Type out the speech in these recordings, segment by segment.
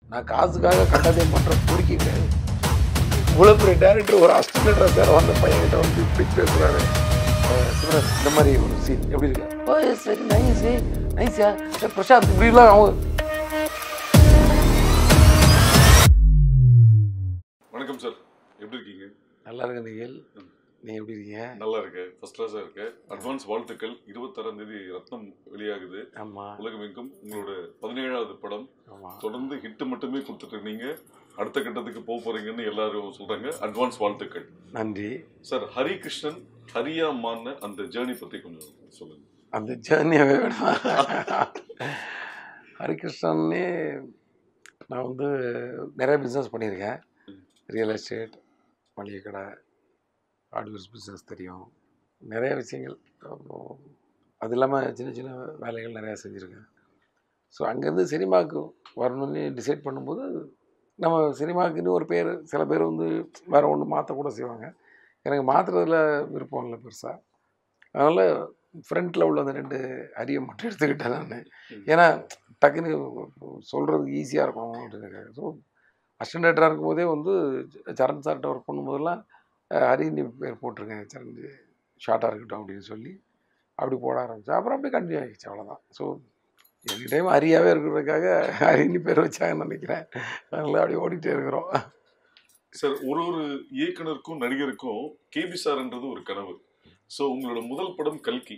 நான் காசுக்காக கண்டதையும் பண்ணுற பொறுக்கி கிடையாது இவ்வளோ பெரிய டேரக்டர் ஒரு அஸ்டேட்டர் சார் வந்த பையன்கிட்ட வந்து இப்படி பேசுகிறாரு சிவராஜ் இந்த மாதிரி ஒரு சீன் எப்படி இருக்கு ஓ சரி நைஸ் நைஸா பிரசாந்த் இப்படிலாம் அவங்க வணக்கம் சார் எப்படி இருக்கீங்க நல்லா இருக்கு நிகழ் நீங்கள் எப்படி இருக்கீங்க நல்லா இருக்கு ஃபர்ஸ்ட் கிளாஸா இருக்கு அட்வான்ஸ் வாழ்த்துக்கள் இருபத்தாறாம் தேதி ரத்னம் வெளியாகுது ஆமாம் உலகமெங்கும் உங்களோட பதினேழாவது படம் ஆமாம் தொடர்ந்து ஹிட் மட்டுமே கொடுத்துட்டு இருந்தீங்க அடுத்த கட்டத்துக்கு போக போறீங்கன்னு எல்லாரும் சொல்றாங்க அட்வான்ஸ் வாழ்த்துக்கள் நன்றி சார் ஹரி கிருஷ்ணன் ஹரியா மான்னு அந்த ஜேர்னி பத்தி கொஞ்சம் சொல்லுங்க அந்த ஜேர்னியாகவே வேணாம் ஹரிகிருஷ்ணன்னே நான் வந்து நிறைய பிஸ்னஸ் பண்ணியிருக்கேன் ரியல் எஸ்டேட் மளிகை கடை ஹார்ட்வேர்ஸ் பிஸ்னஸ் தெரியும் நிறைய விஷயங்கள் அப்புறம் அது இல்லாமல் சின்ன சின்ன வேலைகள் நிறையா செஞ்சுருக்கேன் ஸோ அங்கேருந்து சினிமாவுக்கு வரணும்னு டிசைட் பண்ணும்போது நம்ம சினிமாவுக்குன்னு ஒரு பேர் சில பேர் வந்து வேறு ஒன்று மாற்றக்கூட செய்வாங்க எனக்கு மாற்றுறதுல விருப்பம் இல்லை பெருசாக அதனால் ஃப்ரண்ட்டில் உள்ள அந்த ரெண்டு அரியை மட்டும் எடுத்துக்கிட்டேன் நான் ஏன்னா டக்குன்னு சொல்கிறதுக்கு ஈஸியாக இருக்கும் அப்படின்னு ஸோ அசிஸ்டன்டேட்டராக இருக்கும்போதே வந்து சரண் சார்கிட்ட ஒர்க் பண்ணும்போதெல்லாம் அஹ், ஹரி நீ பேர் போட்டிருக்கேன் சரண் ஷார்ட்டாக இருக்கட்டும் அப்படின்னு சொல்லி அப்படி போட ஆரம்பித்தேன் அப்புறம் அப்படியே கண்டினியூ ஆகிடுச்சு அவ்வளோதான் ஸோ எனி டைம் ஹரியாவே இருக்கிறதுக்காக ஹரின்னு பேர் வச்சாங்கன்னு நினைக்கிறேன் அதனால் அப்படியே ஓடிட்டே இருக்கிறோம் சார் ஒரு ஒரு இயக்குனருக்கும் நடிகருக்கும் கேபி சார்ன்றது ஒரு கனவு ஸோ உங்களோட முதல் படம் கல்கி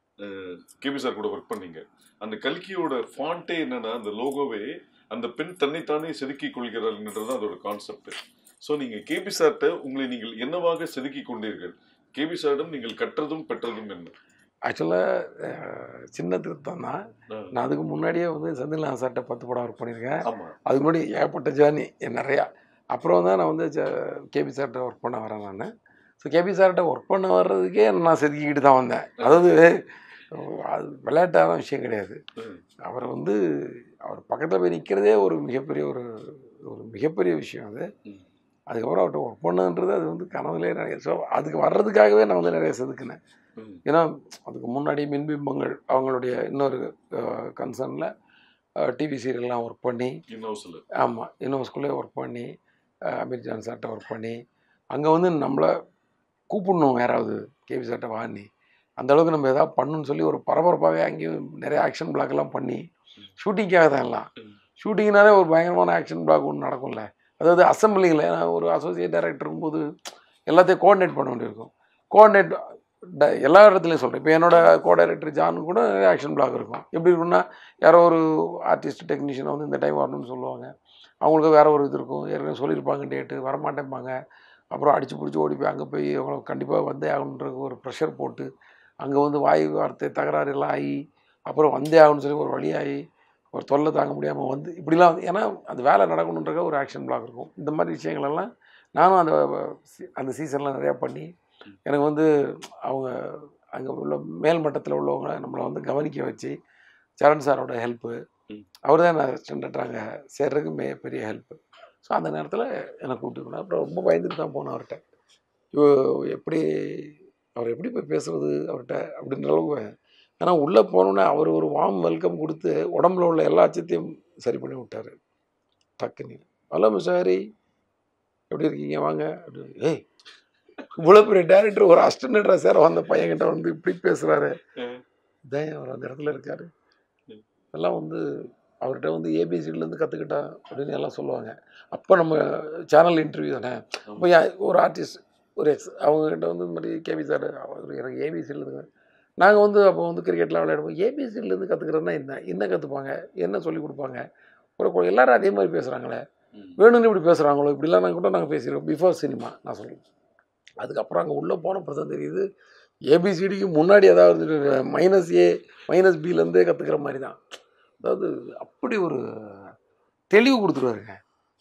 கேபி சார் கூட ஒர்க் பண்ணீங்க அந்த கல்கியோட ஃபாண்ட்டே என்னன்னா அந்த லோகோவே அந்த பெண் தன்னைத்தானே செதுக்கி கொள்கிறாள்ன்றது அதோட கான்செப்ட் ஸோ நீங்க கேபி சார்ட்ட உங்களை நீங்கள் என்னவாக செதுக்கி கொண்டீர்கள் கேபி சாரிடம் நீங்கள் கற்றதும் பெற்றதும் என்ன ஆக்சுவலாக சின்ன திருத்தம் தான் நான் அதுக்கு முன்னாடியே வந்து செந்தில்நாத் சார்கிட்ட பத்து படம் ஒர்க் பண்ணியிருக்கேன் ஆமா அதுக்கு முன்னாடி ஏகப்பட்ட ஜேர்னி நிறையா அப்புறம் தான் நான் வந்து கேபி சார்கிட்ட ஒர்க் பண்ண வரேன் நான் ஸோ கேபி சார்கிட்ட ஒர்க் பண்ண வர்றதுக்கே நான் செதுக்கிக்கிட்டு தான் வந்தேன் அதாவது அது விளையாட்டான விஷயம் கிடையாது ம். அவர் வந்து அவர் பக்கத்தில் போய் நிற்கிறதே ஒரு மிகப்பெரிய ஒரு ஒரு மிகப்பெரிய விஷயம் அது ம். அதுக்கப்புறம் அவர்கிட்ட ஒர்க் பண்ணன்றது அது வந்து கனவுலேயே நிறைய ஸோ அதுக்கு வர்றதுக்காகவே நான் வந்து நிறைய செதுக்கினேன் ம். ஏன்னா அதுக்கு முன்னாடி மின்பிம்பங்கள் அவங்களுடைய இன்னொரு கன்சர்னில் டிவி சீரியல்லாம் ஒர்க் பண்ணி இன்னோஸ்ல ஆமாம் யூனிவர்ஸ்குள்ளே ஒர்க் பண்ணி அஹ், அமீர் ஜான் சார்கிட்ட ஒர்க் பண்ணி அங்கே வந்து நம்மளை கூப்பிடணும் யாராவது கேவி சார்கிட்ட வாங்கி அந்த அளவுக்கு நம்ம எதாவது பண்ணணும்னு சொல்லி ஒரு பரபரப்பாகவே அங்கேயும் நிறைய ஆக்ஷன் பிளாக்லாம் பண்ணி ஷூட்டிங்காக தான் எல்லாம் ம். ஷூட்டிங்னாலே ஒரு பயங்கரமான ஆக்ஷன் பிளாக் ஒன்று நடக்கும்ல அதாவது அசம்பிளிங்கில் ஏன்னா ஒரு அசோசியேட் டைரக்டர் போது எல்லாத்தையும் கோஆர்டினேட் பண்ண வேண்டியிருக்கும் கோஆர்டினேட் எல்லா இடத்துலையும் சொல்கிறேன் இப்போ என்னோட கோ டைரக்டர் ஜான் கூட நிறைய ஆக்ஷன் பிளாக் இருக்கும் எப்படி இருக்குன்னா யாரோ ஒரு ஆர்டிஸ்ட் டெக்னீஷியன் வந்து இந்த டைம் வரணும்னு சொல்லுவாங்க அவங்களுக்கு வேற ஒரு இது இருக்கும் ஏற்கனவே சொல்லியிருப்பாங்க டேட்டு வரமாட்டேன்பாங்க அப்புறம் அடிச்சு பிடிச்சி ஓடி போய் அங்கே போய் அவங்கள கண்டிப்பாக வந்தே ஆகணுன்ற ஒரு ப்ரெஷர் போட்டு அங்கே வந்து வாயு வார்த்தை தகராறு எல்லாம் ஆகி அப்புறம் வந்தே ஆகணும்னு சொல்லி ஒரு வழியாகி ஒரு தொல்லை தாங்க முடியாமல் வந்து இப்படிலாம் வந்து ஏன்னா அந்த வேலை நடக்கணுன்றக்க ஒரு ஆக்ஷன் பிளாக் இருக்கும் இந்த மாதிரி விஷயங்கள் எல்லாம் நானும் அந்த சி- அந்த சீசனில் நிறையா பண்ணி எனக்கு வந்து அவங்க அங்கே உள்ள மேல் மட்டத்தில் உள்ளவங்க நம்மளை வந்து கவனிக்க வச்சு சரண் சாரோட ஹெல்ப்பு ம். அவர் தான் நான் ஸ்டாண்டர்ட் அங்கே சேர்றதுக்கு மே பெரிய ஹெல்ப்பு ஸோ அந்த நேரத்தில் என்னை கூப்பிட்டு போனேன் அப்புறம் ரொம்ப பயந்துட்டு தான் போனேன் அவர்கிட்ட ஐயோ எப்படி அவர் எப்படி போய் பேசுறது அவர்கிட்ட அப்படின்ற அளவுக்கு ஆனால் உள்ளே போனோன்னே அவர் ஒரு வார்ம் வெல்கம் கொடுத்து உடம்புல உள்ள எல்லா அச்சத்தையும் சரி பண்ணி விட்டார் டக்குன்னு ஹலோ மிஸ் ஹரி எப்படி இருக்கீங்க வாங்க அப்படின்னு ஏய் இவ்வளோ பெரிய டேரக்டர் ஒரு அஸ்டன்டா சார் வந்த பையன்கிட்ட வந்து இப்படி பேசுகிறாரு ம். இதான் அவர் அந்த இடத்துல இருக்காரு ம். எல்லாம் வந்து அவர்கிட்ட வந்து ஏபிசிலேருந்து கற்றுக்கிட்டா அப்படின்னு எல்லாம் சொல்லுவாங்க அப்போ நம்ம சேனல் இன்டர்வியூ தானே அப்போ யா- ஒரு ஆர்டிஸ்ட் ஒரு எக்ஸ் அவங்ககிட்ட வந்து இந்த மாதிரி கேபி சார் அவர் எனக்கு ஏபிசிலேருந்து நாங்கள் வந்து அப்போ வந்து கிரிக்கெட்லாம் விளையாடுவோம் ஏபிசிலேருந்து கற்றுக்கிறதுனா என்ன என்ன கற்றுப்பாங்க என்ன சொல்லி கொடுப்பாங்க ஒரு கு- எல்லாரும் அதே மாதிரி பேசுகிறாங்களே ம். வேணும்னு இப்படி பேசுகிறாங்களோ இப்படிலாம் நாங்கள் கூட நாங்கள் பேசிடுவோம் பிஃபோர் சினிமா நான் சொல்லுவேன் அதுக்கப்புறம் அங்கே உள்ளே போன தான் தெரியுது ஏபிசிடிக்கு முன்னாடி அதாவது மைனஸ் ஏ மைனஸ் பிலேருந்தே கற்றுக்கிற மாதிரி தான் அதாவது அப்படி ஒரு தெளிவு கொடுத்துருவாருங்க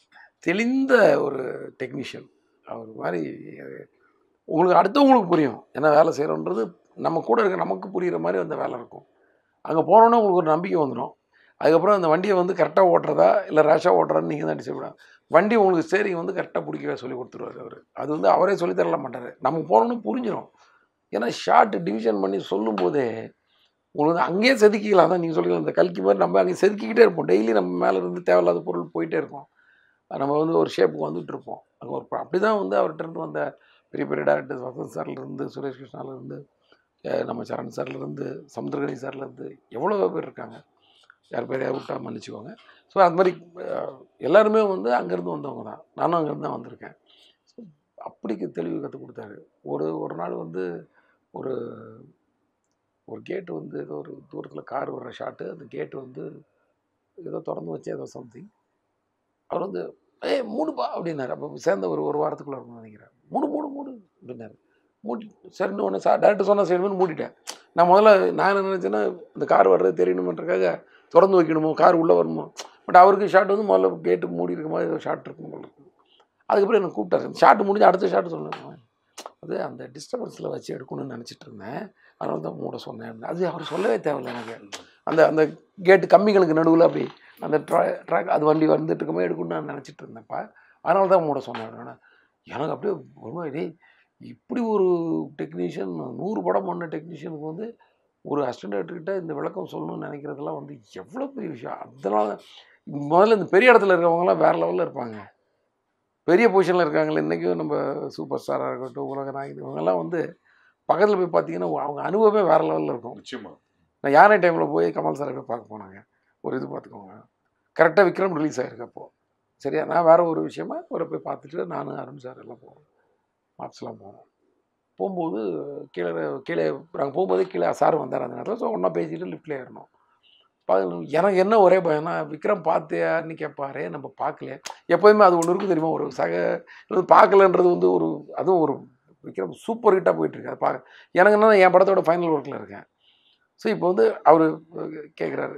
தெளிந்த ஒரு டெக்னீஷியன் அவர் மாதிரி உங்களுக்கு அடுத்தவங்களுக்கு புரியும் என்ன வேலை செய்கிறோன்றது நம்ம கூட இருக்க நமக்கு புரிகிற மாதிரி அந்த வேலை இருக்கும் அங்கே போனோன்னே உங்களுக்கு ஒரு நம்பிக்கை வந்துடும் அதுக்கப்புறம் அந்த வண்டியை வந்து கரெக்டாக ஓட்டுறதா இல்லை ரேஷாக ஓட்டுறதான்னு நீங்கள் தான் டிசைட் பண்ணலாம் வண்டி உங்களுக்கு ஸ்டேரிங் வந்து கரெக்டாக பிடிக்கவே சொல்லி கொடுத்துருவாரு அவர் அது வந்து அவரே சொல்லித் தரல மாட்டார் நம்ம போனோன்னு புரிஞ்சிடும் ஏன்னா ஷார்ட் டிவிஷன் பண்ணி சொல்லும்போதே உங்களுக்கு வந்து அங்கேயே செதுக்கிக்கலாம் தான் நீங்கள் சொல்லுங்கள் இந்த கல்கி மாதிரி நம்ம அங்கே செதுக்கிக்கிட்டே இருப்போம் டெய்லி நம்ம மேலே இருந்து தேவையில்லாத பொருள் போயிட்டே இருக்கும் நம்ம வந்து ஒரு ஷேப்புக்கு வந்துட்டு இருப்போம் அங்கே ஒரு அப்படி தான் வந்து அவர்கிட்ட இருந்து வந்த பெரிய பெரிய டேரக்டர்ஸ் வசந்த் சார்லேருந்து சுரேஷ் கிருஷ்ணாலேருந்து நம்ம சரண் சார்லேருந்து சமுத்திரகணி சார்லேருந்து எவ்வளோ பேர் இருக்காங்க யார் பேரையா விட்டா மன்னிச்சுக்கோங்க ஸோ அது மாதிரி அஹ், எல்லாருமே வந்து அங்கேருந்து வந்தவங்க தான் நானும் அங்கேருந்து தான் வந்திருக்கேன் ஸோ அப்படிக்கு தெளிவு கற்றுக் கொடுத்தாரு ஒரு ஒரு நாள் வந்து ஒரு ஒரு கேட்டு வந்து ஏதோ ஒரு தூரத்தில் கார் வர்ற ஷாட்டு அந்த கேட்டு வந்து ஏதோ திறந்து வச்சு ஏதோ சம்திங் அவர் வந்து ஏய் மூடுப்பா அப்படின்னாரு அப்போ சேர்ந்த ஒரு ஒரு வாரத்துக்குள்ளே இருக்கும்னு நினைக்கிறேன் மூடு மூடு மூடு அப்படின்னாரு மூடி சரின்னு ஒன்று சார் டேரக்டர் சொன்னால் சரின்னு மூடிட்டேன் நான் முதல்ல நான் என்ன நினச்சேன்னா இந்த கார் வர்றது தெரியணுமன்றக்காக திறந்து வைக்கணுமோ கார் உள்ளே வரணுமோ பட் அவருக்கு ஷாட் வந்து முதல்ல கேட்டு மூடி இருக்க மாதிரி ஒரு ஷாட் இருக்கும் போல இருக்கு. அதுக்கப்புறம் எனக்கு கூப்பிட்டாரு ஷாட் முடிஞ்சு அடுத்த ஷாட் சொன்னேன் அது அந்த டிஸ்டர்பன்ஸில் வச்சு எடுக்கணும்னு நினச்சிட்டு இருந்தேன் அதனால தான் மூட சொன்னேன் அது அவர் சொல்லவே தேவையில்லை எனக்கு அந்த அந்த கேட்டு கம்மிகளுக்கு நடுவில் அப்படி அந்த ட்ரா ட்ராக் அது வண்டி வந்துட்டு இருக்கமே எடுக்கணும்னு நான் நினச்சிட்டு இருந்தேன்ப்பா அதனால தான் மூட சொன்னேன் நான் எனக்கு அப்படியே ஒரு மாதிரி இப்படி ஒரு டெக்னீஷியன் நூறு படம் பண்ண டெக்னீஷியனுக்கு வந்து ஒரு அசிஸ்டன்ட் கிட்ட இந்த விளக்கம் சொல்லணும்னு நினைக்கிறதெல்லாம் வந்து எவ்வளோ பெரிய விஷயம் அதனால முதல்ல இந்த பெரிய இடத்துல இருக்கவங்கலாம் வேறு லெவலில் இருப்பாங்க பெரிய பொசிஷனில் இருக்காங்களே இன்றைக்கும் நம்ம சூப்பர் ஸ்டாராக இருக்கட்டும் உலக நாயகன் இவங்கெல்லாம் வந்து பக்கத்தில் போய் பார்த்தீங்கன்னா அவங்க அனுபவமே வேறு லெவலில் இருக்கும் நிச்சயமா நான் யானை டைமில் போய் கமல் சாரை போய் பார்க்க போனாங்க ஒரு இது பார்த்துக்கோங்க கரெக்டாக விக்ரம் ரிலீஸ் ஆகிருக்கு அப்போ சரியா நான் வேறு ஒரு விஷயமா அவரை போய் பார்த்துட்டு நானும் அருண் சார் எல்லாம் போவோம் மாப்ஸ்லாம் போனோம் போகும்போது கீழே கீழே நாங்கள் போகும்போதே கீழே சார் வந்தார் அந்த நேரத்தில் ஸோ ஒன்றா பேசிட்டு லிஃப்ட்டில் ஏறணும் பா- எனக்கு என்ன ஒரே பயம்னா விக்ரம் பார்த்தியான்னு கேட்பாரே நம்ம பார்க்கலையே எப்போதுமே அது ஒன்று இருக்கும் தெரியுமா ஒரு சக அல்லது பார்க்கலன்றது வந்து ஒரு அதுவும் ஒரு விக்ரம் சூப்பர் ஹிட்டாக போயிட்டுருக்கு அது பார்க்க எனக்கு என்ன என் படத்தோட ஃபைனல் ஒர்க்கில் இருக்கேன் ஸோ இப்போ வந்து அவர் கேட்குறாரு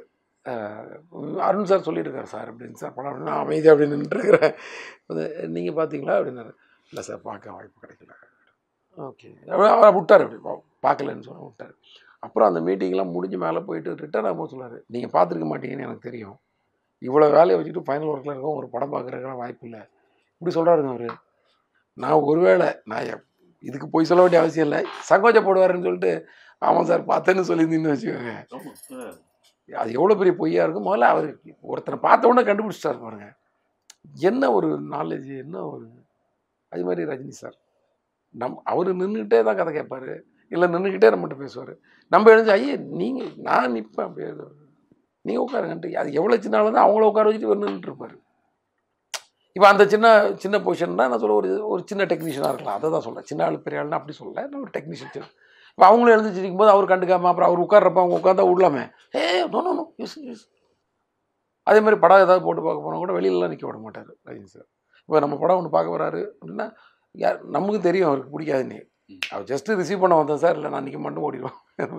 அருண் சார் சொல்லிட்டு இருக்காரு சார் அப்படின்னு சார் படம் அப்படின்னு நான் அமைதி அப்படின்னு நின்றுருக்கிறேன் நீங்கள் பார்த்தீங்களா அப்படின்னாரு இல்லை சார் பார்க்க வாய்ப்பு கிடைக்கல ஓகே அவரை விட்டார் அப்படி பா- பார்க்கலன்னு சொல்ல விட்டார் அப்புறம் அந்த மீட்டிங்லாம் முடிஞ்சு மேலே போயிட்டு ரிட்டர்ன் ஆகும்போது சொன்னார் நீங்கள் பார்த்துருக்க மாட்டீங்கன்னு எனக்கு தெரியும் இவ்வளோ வேலையை வச்சுட்டு ஃபைனல் ஒர்க்கில் இருக்கோம் ஒரு படம் பார்க்குறதுக்கெல்லாம் வாய்ப்பு இல்லை இப்படி சொல்கிறாருங்க அவர் நான் ஒருவேளை நான் எப்- இதுக்கு போய் சொல்ல வேண்டிய அவசியம் இல்லை சங்கோச்சப்படுவாருன்னு சொல்லிட்டு ஆமாம் சார் பார்த்தேன்னு சொல்லியிருந்தீங்கன்னு வச்சுக்கோங்க ஆமா ஆ. அது எவ்வளோ பெரிய பொய்யா இருக்கும் முதல்ல அவர் ஒருத்தனை பார்த்த உடனே கண்டுபிடிச்சிட்டாரு பாருங்க என்ன ஒரு நாலேஜ் என்ன ஒரு அது மாதிரி ரஜினி சார் நம் அவர் நின்றுக்கிட்டே தான் கதை கேட்பாரு இல்லை நின்றுக்கிட்டே நம்மகிட்ட பேசுவார் நம்ம எழுந்து ஐயே நீங்கள் நான் நிற்பேன் அப்படியே நீங்கள் உட்காருங்கன்ட்டு அது எவ்வளோ சின்ன ஆளு தான் அவங்கள உட்கார வச்சுட்டு இவர் நின்றுட்டு இருப்பார் இப்போ அந்த சின்ன சின்ன பொசிஷன் தான் நான் சொல்ல ஒரு ஒரு சின்ன டெக்னீஷியனாக இருக்கலாம் அதை தான் சொல்கிறேன் சின்ன ஆள் பெரிய ஆள்னா அப்படி சொல்லல நான் ஒரு டெக்னீஷியன் இப்போ அவங்களும் எழுந்துச்சு நிற்கும்போது அவர் கண்டுக்காம அப்புறம் அவர் உட்கார்றப்ப அவங்க உட்காந்தா விடலாமே ஏ no no no use use அதே மாதிரி படம் ஏதாவது போட்டு பார்க்க போனால் கூட வெளியிலலாம் நிற்க விட மாட்டார் ரஜினி சார் இப்போ நம்ம படம் ஒன்று பார்க்க வராரு அப்படின்னா யார் நமக்கு தெரியும் அவருக்கு பிடிக்காதுன்னு அவர் ஜஸ்ட்டு ரிசீவ் பண்ண வந்தேன் சார் இல்லை நான் நிற்க மாட்டேன் ஓடிடுவோம்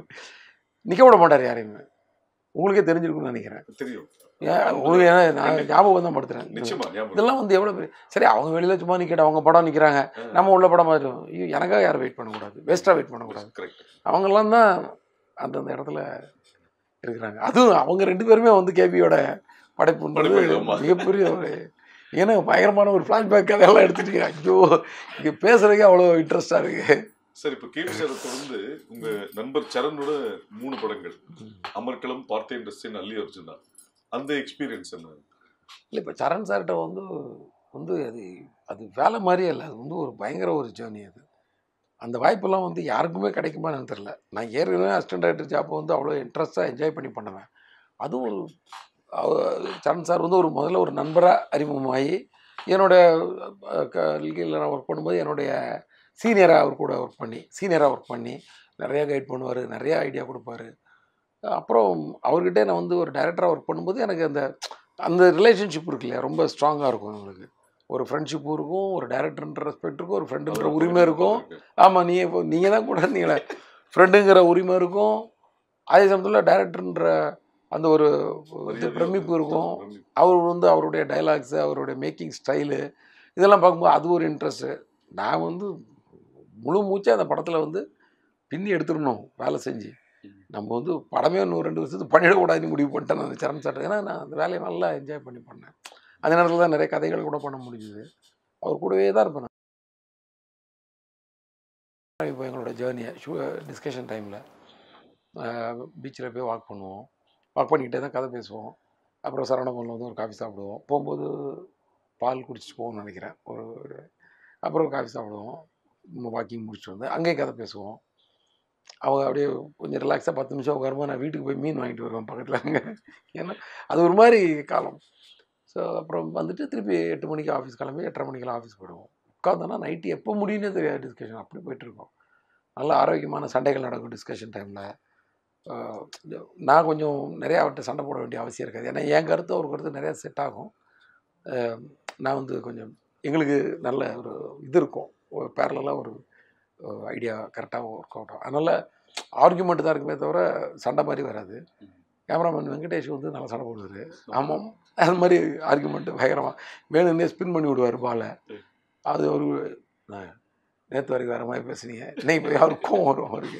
நிற்க விட மாட்டார் யாரையுமே உங்களுக்கே தெரிஞ்சிருக்கும்னு நினைக்கிறேன் தெரியும் ஏன் உங்களுக்கு ஏன்னா நான் ஞாபகம் தான் படுத்துறேன் நிச்சயமா ஞாபகம் இதெல்லாம் வந்து எவ்வளோ பெரிய சரி அவங்க வெளியில் சும்மா நிற்கட்டும் அவங்க படம் நிற்கிறாங்க நம்ம உள்ள படம் மாதிரி ஐயோ, எனக்காக யாரும் வெயிட் பண்ணக்கூடாது வேஸ்ட்டாக வெயிட் பண்ணக்கூடாது கரெக்ட் அவங்கெல்லாம் தான் அந்தந்த இடத்துல இருக்கிறாங்க அதுவும் அவங்க ரெண்டு பேருமே வந்து கேபியோட படைப்புன்றது படைப்பு, ஆமா. மிகப்பெரிய ஒரு ஏன்னா பயங்கரமான ஒரு ஃப்ளாஷ்பேக் கதையெல்லாம் எடுத்துட்டு ஐயோ இங்கே பேசுறதுக்கே அவ்வளோ இன்ட்ரெஸ்டாக இருக்கு சார் இப்போ கேபி சாரை தொடர்ந்து உங்க நண்பர் சரணோட மூணு படங்கள் அமர்க்களம் பார்த்தேன் ரசின் அல்லி அர்ஜுனா அந்த எக்ஸ்பீரியன்ஸ் என்ன இல்லை இப்போ சரண் சார்கிட்ட வந்து வந்து அது அது வேலை மாதிரியே இல்லை அது வந்து ஒரு பயங்கர ஒரு ஜேர்னி அது அந்த வாய்ப்பெல்லாம் வந்து யாருக்குமே கிடைக்குமா எனக்கு தெரில நான் ஏற்கனவே அசிஸ்டன்ட் டைரக்டர் ஜாப்பை வந்து அவ்வளோ இன்ட்ரெஸ்ட்டாக என்ஜாய் பண்ணி பண்ணுவேன் அதுவும் ஒரு அவ- சரண் சார் வந்து ஒரு முதல்ல ஒரு நண்பராக அறிமுகமாகி என்னோட கல்கியில் நான் ஒர்க் பண்ணும்போது என்னுடைய சீனியராக அவர் கூட ஒர்க் பண்ணி சீனியராக ஒர்க் பண்ணி நிறையா கைட் பண்ணுவார் நிறையா ஐடியா கொடுப்பாரு அப்புறம் அவர்கிட்ட நான் வந்து ஒரு டைரக்டராக ஒர்க் பண்ணும்போது எனக்கு அந்த அந்த ரிலேஷன்ஷிப் இருக்கு இல்லையா ரொம்ப ஸ்ட்ராங்காக இருக்கும் எங்களுக்கு ஒரு ஃப்ரெண்ட்ஷிப்பும் இருக்கும் ஒரு டைரக்டர்ன்ற ரெஸ்பெக்ட் இருக்கும் ஒரு ஃப்ரெண்டுன்ற உரிமை இருக்கும் ஆமாம் நீ இப்போ நீங்கள் தான் கூட நீங்களே ஃப்ரெண்டுங்கிற உரிமை இருக்கும் அதே சமயத்தில் டைரக்டர்ன்ற அந்த ஒரு இது பிரமிப்பு இருக்கும் அவர் வந்து அவருடைய டைலாக்ஸு அவருடைய மேக்கிங் ஸ்டைலு இதெல்லாம் பார்க்கும்போது அது ஒரு இன்ட்ரெஸ்ட்டு நான் வந்து முழு மூச்சாக அந்த படத்தில் வந்து பின்னி எடுத்துடணும் வேலை செஞ்சு நம்ம வந்து படமே இன்னும் ரெண்டு வருஷத்துக்கு பண்ணிடக்கூடாதுன்னு முடிவு பண்ணிட்டேன் நான் அந்த சரண் சார் ஏன்னா நான் அந்த வேலையை நல்லா என்ஜாய் பண்ணி பண்ணேன் அந்த நேரத்தில் தான் நிறைய கதைகள் கூட பண்ண முடிஞ்சுது அவர் கூடவே தான் இருப்பேன் நான் இப்போ எங்களோட ஜேர்னியை ஷூ டிஸ்கஷன் டைமில் பீச்சில் போய் வாக் பண்ணுவோம் வாக் பண்ணிக்கிட்டே தான் கதை பேசுவோம் அப்புறம் சரவணபவனில் வந்து ஒரு காஃபி சாப்பிடுவோம் போகும்போது பால் குடிச்சிட்டு போவோம்னு நினைக்கிறேன் ஒரு ஒரு- அப்புறம் காஃபி சாப்பிடுவோம் வாக்கிங் முடிச்சுட்டு வந்து அங்கேயே கதை பேசுவோம் அவங்க அப்படியே கொஞ்சம் ரிலாக்ஸாக பத்து நிமிஷம் உட்காரும்போது நான் வீட்டுக்கு போய் மீன் வாங்கிட்டு வருவேன் பக்கத்தில் அங்கே ஏன்னா அது ஒரு மாதிரி காலம் ஸோ அப்புறம் வந்துட்டு திருப்பி எட்டு மணிக்கு ஆஃபீஸ் கிளம்பி எட்டரை மணிக்கெல்லாம் ஆஃபீஸ் போயிடுவோம் உட்காந்தோன்னா நைட்டு எப்போ முடியும்னே தெரியாது டிஸ்கஷன் அப்படி போயிட்டுருக்கோம் நல்ல ஆரோக்கியமான சண்டைகள் நடக்கும் டிஸ்கஷன் டைமில் நான் கொஞ்சம் நிறையா அவர்கிட்ட சண்டை போட வேண்டிய அவசியம் இருக்காது ஏன்னா என் கருத்து ஒரு கருத்து நிறையா செட் ஆகும் அஹ் நான் வந்து கொஞ்சம் எங்களுக்கு நல்ல ஒரு இது இருக்கும் ஒரு பேரலாக ஒரு ஐடியா கரெக்டாக ஒர்க் அவுட் ஆகும் அதனால் ஆர்குமெண்ட் தான் இருக்குமே தவிர சண்டை மாதிரி வராது கேமராமேன் வெங்கடேஷ் வந்து நல்லா சண்டை போடுவார் ஆமாம் அது மாதிரி ஆர்குமெண்ட்டு பயங்கரமாக வேணும்னே ஸ்பின் பண்ணி விடுவார் பாலை அது ஒரு நேற்று வரைக்கும் வேறு மாதிரி பேசுனீங்க இன்னைக்கு போய் அவருக்கு கோவம் வரும் அவருக்கு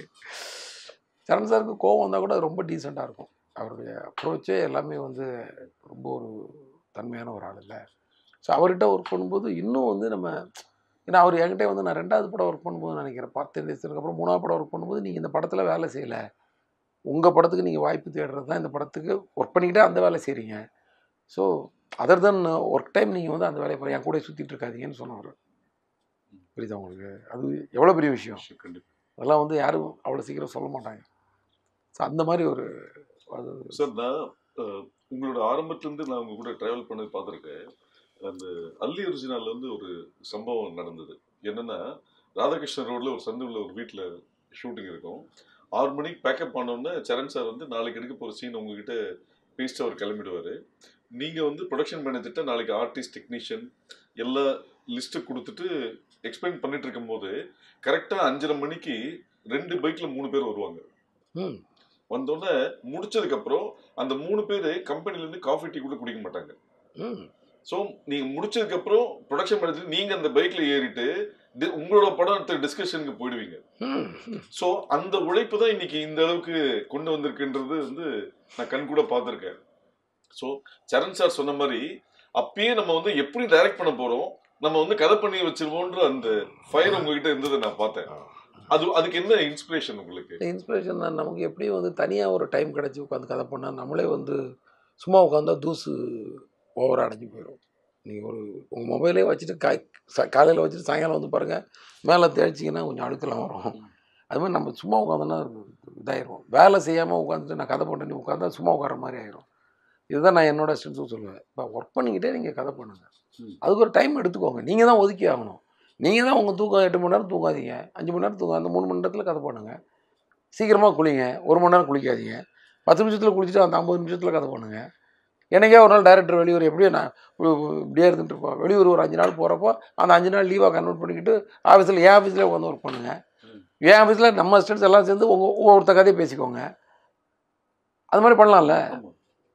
சரண் சாருக்கு கோவம் வந்தால் கூட அது ரொம்ப டீசெண்டாக இருக்கும் அவருடைய அப்ரோச்சே எல்லாமே வந்து ரொம்ப ஒரு தன்மையான ஒரு ஆள் இல்லை ஸோ அவர்கிட்ட ஒர்க் பண்ணும்போது இன்னும் வந்து நம்ம ஏன்னா அவர் என்கிட்ட வந்து நான் ரெண்டாவது படம் ஒர்க் பண்ணும்போது நினைக்கிறேன் பார்த்து தேசத்துக்கு அப்புறம் மூணாவது படம் ஒர்க் பண்ணும்போது நீங்கள் இந்த படத்தில் வேலை செய்யலை உங்கள் படத்துக்கு நீங்கள் வாய்ப்பு தேடுறது தான் இந்த படத்துக்கு ஒர்க் பண்ணிக்கிட்டே அந்த வேலை செய்கிறீங்க so other then work time நீங்கள் வந்து அந்த வேலையை பாரு, என் கூட சுற்றிட்டு இருக்காதீங்கன்னு சொன்னவர் புரியுதா உங்களுக்கு அது எவ்வளோ பெரிய விஷயம் கண்டிப்பா அதெல்லாம் வந்து யாரும் அவ்வளோ சீக்கிரம் சொல்ல மாட்டாங்க ஸோ அந்த மாதிரி ஒரு அது சார் நான் அஹ், உங்களோட ஆரம்பத்துல இருந்து நான் உங்க கூட டிராவல் பண்ணது பார்த்துருக்கேன் அந்த அல்லி ஒரிஜினல்ல இருந்து ஒரு சம்பவம் நடந்தது என்னன்னா ராதாகிருஷ்ணன் ரோட்ல ஒரு சந்துள்ள ஒரு வீட்டில் ஷூட்டிங் இருக்கும் ஆறு மணிக்கு பேக்கப் பண்ணோன்னே சரண் சார் வந்து நாளைக்கு எடுக்க போகிற சீன் உங்ககிட்ட பேசிட்டு அவர் கிளம்பிடுவார் நீங்கள் வந்து ப்ரொடக்ஷன் மேனேஜர்கிட்ட நாளைக்கு ஆர்டிஸ்ட் டெக்னீஷியன் எல்லா லிஸ்ட்டு கொடுத்துட்டு எக்ஸ்பிளைன் பண்ணிட்டு இருக்கும்போது கரெக்டாக அஞ்சரை மணிக்கு ரெண்டு பைக்கில் மூணு பேர் வருவாங்க ம் வந்தோடனே முடிச்சதுக்கு அப்புறம் அந்த மூணு பேர் கம்பெனில இருந்து காஃபி டீ கூட குடிக்க மாட்டாங்க ம் ஸோ நீங்க முடிச்சதுக்கு அப்புறம் ப்ரொடக்ஷன் மேனேஜர் நீங்க அந்த பைக்ல ஏறிட்டு டி- உங்களோட படத்தை டிஸ்கஷனுக்கு போயிடுவீங்க ம் ஸோ அந்த உழைப்பு தான் இன்னைக்கு இந்த அளவுக்கு கொண்டு வந்திருக்குன்றது வந்து நான் கண் கூட பார்த்துருக்கேன் ஸோ சரண் சார் சொன்ன மாதிரி அப்பயே நம்ம வந்து எப்படி டைரக்ட் பண்ண போறோம் நம்ம வந்து கதை பண்ணி வச்சிருவோன்ற அந்த ஃபயர் உங்ககிட்ட இருந்ததை நான் பார்த்தேன் அது அதுக்கு என்ன இன்ஸ்பிரேஷன் உங்களுக்கு இன்ஸ்பிரேஷன் தான் நமக்கு எப்படியும் வந்து தனியாக ஒரு டைம் கிடச்சி உட்காந்து கதை பண்ணால் நம்மளே வந்து சும்மா உட்காந்தா தூசு ஓவராக அடைஞ்சு போயிடும் நீங்கள் ஒரு உங்கள் மொபைலே வச்சுட்டு காய் காலையில் வச்சுட்டு சாயங்காலம் வந்து பாருங்கள் மேலே தேய்ச்சிங்கன்னா கொஞ்சம் அழுக்கெல்லாம் வரும் அது மாதிரி நம்ம சும்மா உட்காந்தோன்னா இதாயிரும் வேலை செய்யாமல் உட்காந்துட்டு நான் கதை பண்ணி உட்காந்தா சும்மா உட்கார மாதிரி ஆயிரும் இதுதான் நான் என்னோட ஸ்டூடெண்ட்ஸும் சொல்லுவேன் இப்போ ஒர்க் பண்ணிக்கிட்டே நீங்கள் கதை பண்ணுங்கள் ம். அதுக்கு ஒரு டைம் எடுத்துக்கோங்க நீங்கள் தான் ஒதுக்கி ஆகணும் நீங்கள் தான் உங்கள் தூக்கம் எட்டு மணி நேரம் தூங்காதீங்க அஞ்சு மணி நேரம் தூங்க அந்த மூணு மணி நேரத்தில் கதை பண்ணுங்கள் சீக்கிரமாக குளிங்க ஒரு மணி நேரம் குளிக்காதீங்க பத்து நிமிஷத்தில் குளிச்சுட்டு அந்த ஐம்பது நிமிஷத்தில் கதை பண்ணுங்கள் எனக்கே ஒரு நாள் டேரக்டர் வெளியூர் எப்படியோ நான் உ- உ- இப்படியே இருந்துட்டு இருப்போம் வெளியூர் ஒரு அஞ்சு நாள் போகிறப்போ அந்த அஞ்சு நாள் லீவாக கன்வெர்ட் பண்ணிக்கிட்டு ஆஃபீஸில் என் ஆஃபீஸில் உட்காந்து ஒர்க் பண்ணுங்கள் ம். என் ஆஃபீஸில் நம்ம ஸ்டூடெண்ட்ஸ் எல்லாம் சேர்ந்து உங்கள் ஒவ்வொருத்த கதையை பேசிக்கோங்க அது மாதிரி பண்ணலாம்ல ஆமா.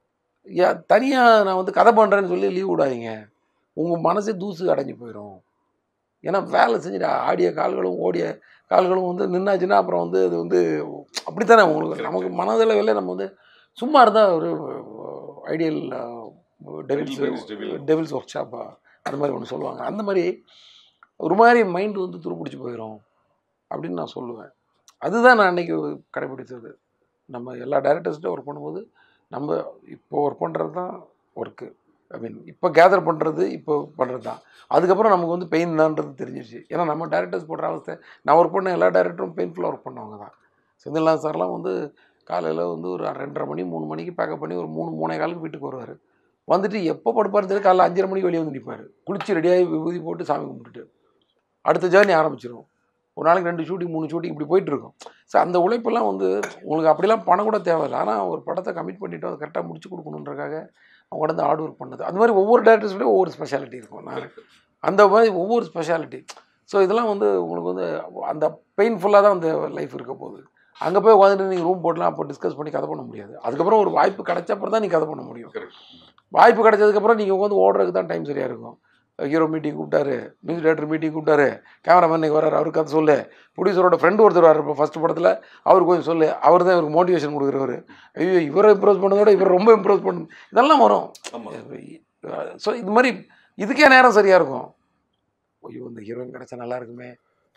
தனியாக நான் வந்து கதை பண்ணுறேன்னு சொல்லி லீவ் விடாதீங்க உங்கள் மனசே தூசு அடைஞ்சு போயிடும் ஏன்னா வேலை செஞ்சுட்டு ஆடிய கால்களும் ஓடிய கால்களும் வந்து நின்னாச்சுன்னா அப்புறம் வந்து அது வந்து அப்படித்தானே உங்களுக்கு நமக்கு மனதளவில் நம்ம வந்து சும்மா இருந்தால் ஒரு idle devils Idle brains devil. Devils work ஷாப்பா அது மாதிரி ஒன்று சொல்லுவாங்க அந்த மாதிரி ஒரு மாதிரி மைண்டு வந்து துருப்பிடிச்சு போயிடும் அப்படின்னு நான் சொல்லுவேன் அதுதான் நான் அன்றைக்கி கடைபிடித்தது நம்ம எல்லா டேரக்டர்ஸ்கிட்ட ஒர்க் பண்ணும்போது நம்ம இப்போ ஒர்க் பண்ணுறது தான் ஒர்க்கு ஐ மீன் இப்போ கேதர் பண்ணுறது இப்போ பண்ணுறது தான் அதுக்கப்புறம் நமக்கு வந்து பெயின் தான்றது தெரிஞ்சிருச்சு ஏன்னா நம்ம டேரக்டர்ஸ் போடுற அவஸ்தை நான் ஒர்க் பண்ண எல்லா டேரக்டரும் பெயின்ஃபுல்லாக ஒர்க் பண்ணவங்க தான் செந்தில்நாத் சார்லாம் வந்து காலையில் வந்து ஒரு ரெண்டரை மணி மூணு மணிக்கு பேக்கப் பண்ணி ஒரு மூணு மூணே காலுக்கு வீட்டுக்கு வருவார் வந்துட்டு எப்போ படுப்பாரு தெரியும் காலைல அஞ்சரை மணிக்கு வெளியே வந்து நிற்பார் குளிச்சு ரெடியாகி விபூதி போட்டு சாமி கும்பிட்டுட்டு அடுத்த ஜேர்னி ஆரம்பிச்சிடும் ஒரு நாளைக்கு ரெண்டு ஷூட்டிங் மூணு ஷூட்டிங் இப்படி போயிட்டு இருக்கும் ஸோ அந்த உழைப்பெல்லாம் வந்து உங்களுக்கு அப்படிலாம் பணம் கூட தேவையில்லை ஆனால் ஒரு படத்தை கமிட் பண்ணிவிட்டு அதை கரெக்டாக முடிச்சு கொடுக்கணுன்றக்காக அவங்க வந்து ஹார்ட் ஒர்க் பண்ணது அது மாதிரி ஒவ்வொரு டேரக்டர்ஸ்லேயும் ஒவ்வொரு ஸ்பெஷாலிட்டி இருக்கும் நான் Correct. அந்த மாதிரி ஒவ்வொரு ஸ்பெஷாலிட்டி ஸோ இதெல்லாம் வந்து உங்களுக்கு வந்து அந்த பெயின்ஃபுல்லாக தான் அந்த லைஃப் இருக்க போகுது அங்கே போய் உட்காந்துட்டு நீங்கள் ரூம் போடலாம் அப்போ டிஸ்கஸ் பண்ணி கதை பண்ண முடியாது அதுக்கப்புறம் ஒரு வாய்ப்பு கிடைச்சப்பறம் தான் நீ கதை பண்ண முடியும் Correct. வாய்ப்பு கிடைச்சதுக்கப்புறம் நீங்கள் உட்காந்து ஓடுறதுக்கு தான் டைம் சரியாக இருக்கும் ஹீரோ மீட்டிங் கூப்பிட்டாரு மியூசிக் டேரக்டர் மீட்டிங் கூப்பிட்டாரு கேமராமேன் இன்னைக்கு வராரு அவருக்கு கதை சொல்லு ப்ரொடியூசரோட ஃப்ரெண்டு ஒருத்தர் வராரு இப்போ ஃபஸ்ட் படத்தில் அவர் கொஞ்சம் சொல்லு அவர் தான் இவருக்கு மோட்டிவேஷன் கொடுக்குறவர் ஐயோ இவரை இம்ப்ரெஸ் பண்ணதோட இவர் ரொம்ப இம்ப்ரெஸ் பண்ணு இதெல்லாம் வரும் ஆமா ஸோ இது மாதிரி இதுக்கே நேரம் சரியாக இருக்கும் ஐயோ இந்த ஹீரோயின் கிடச்சா நல்லா இருக்குமே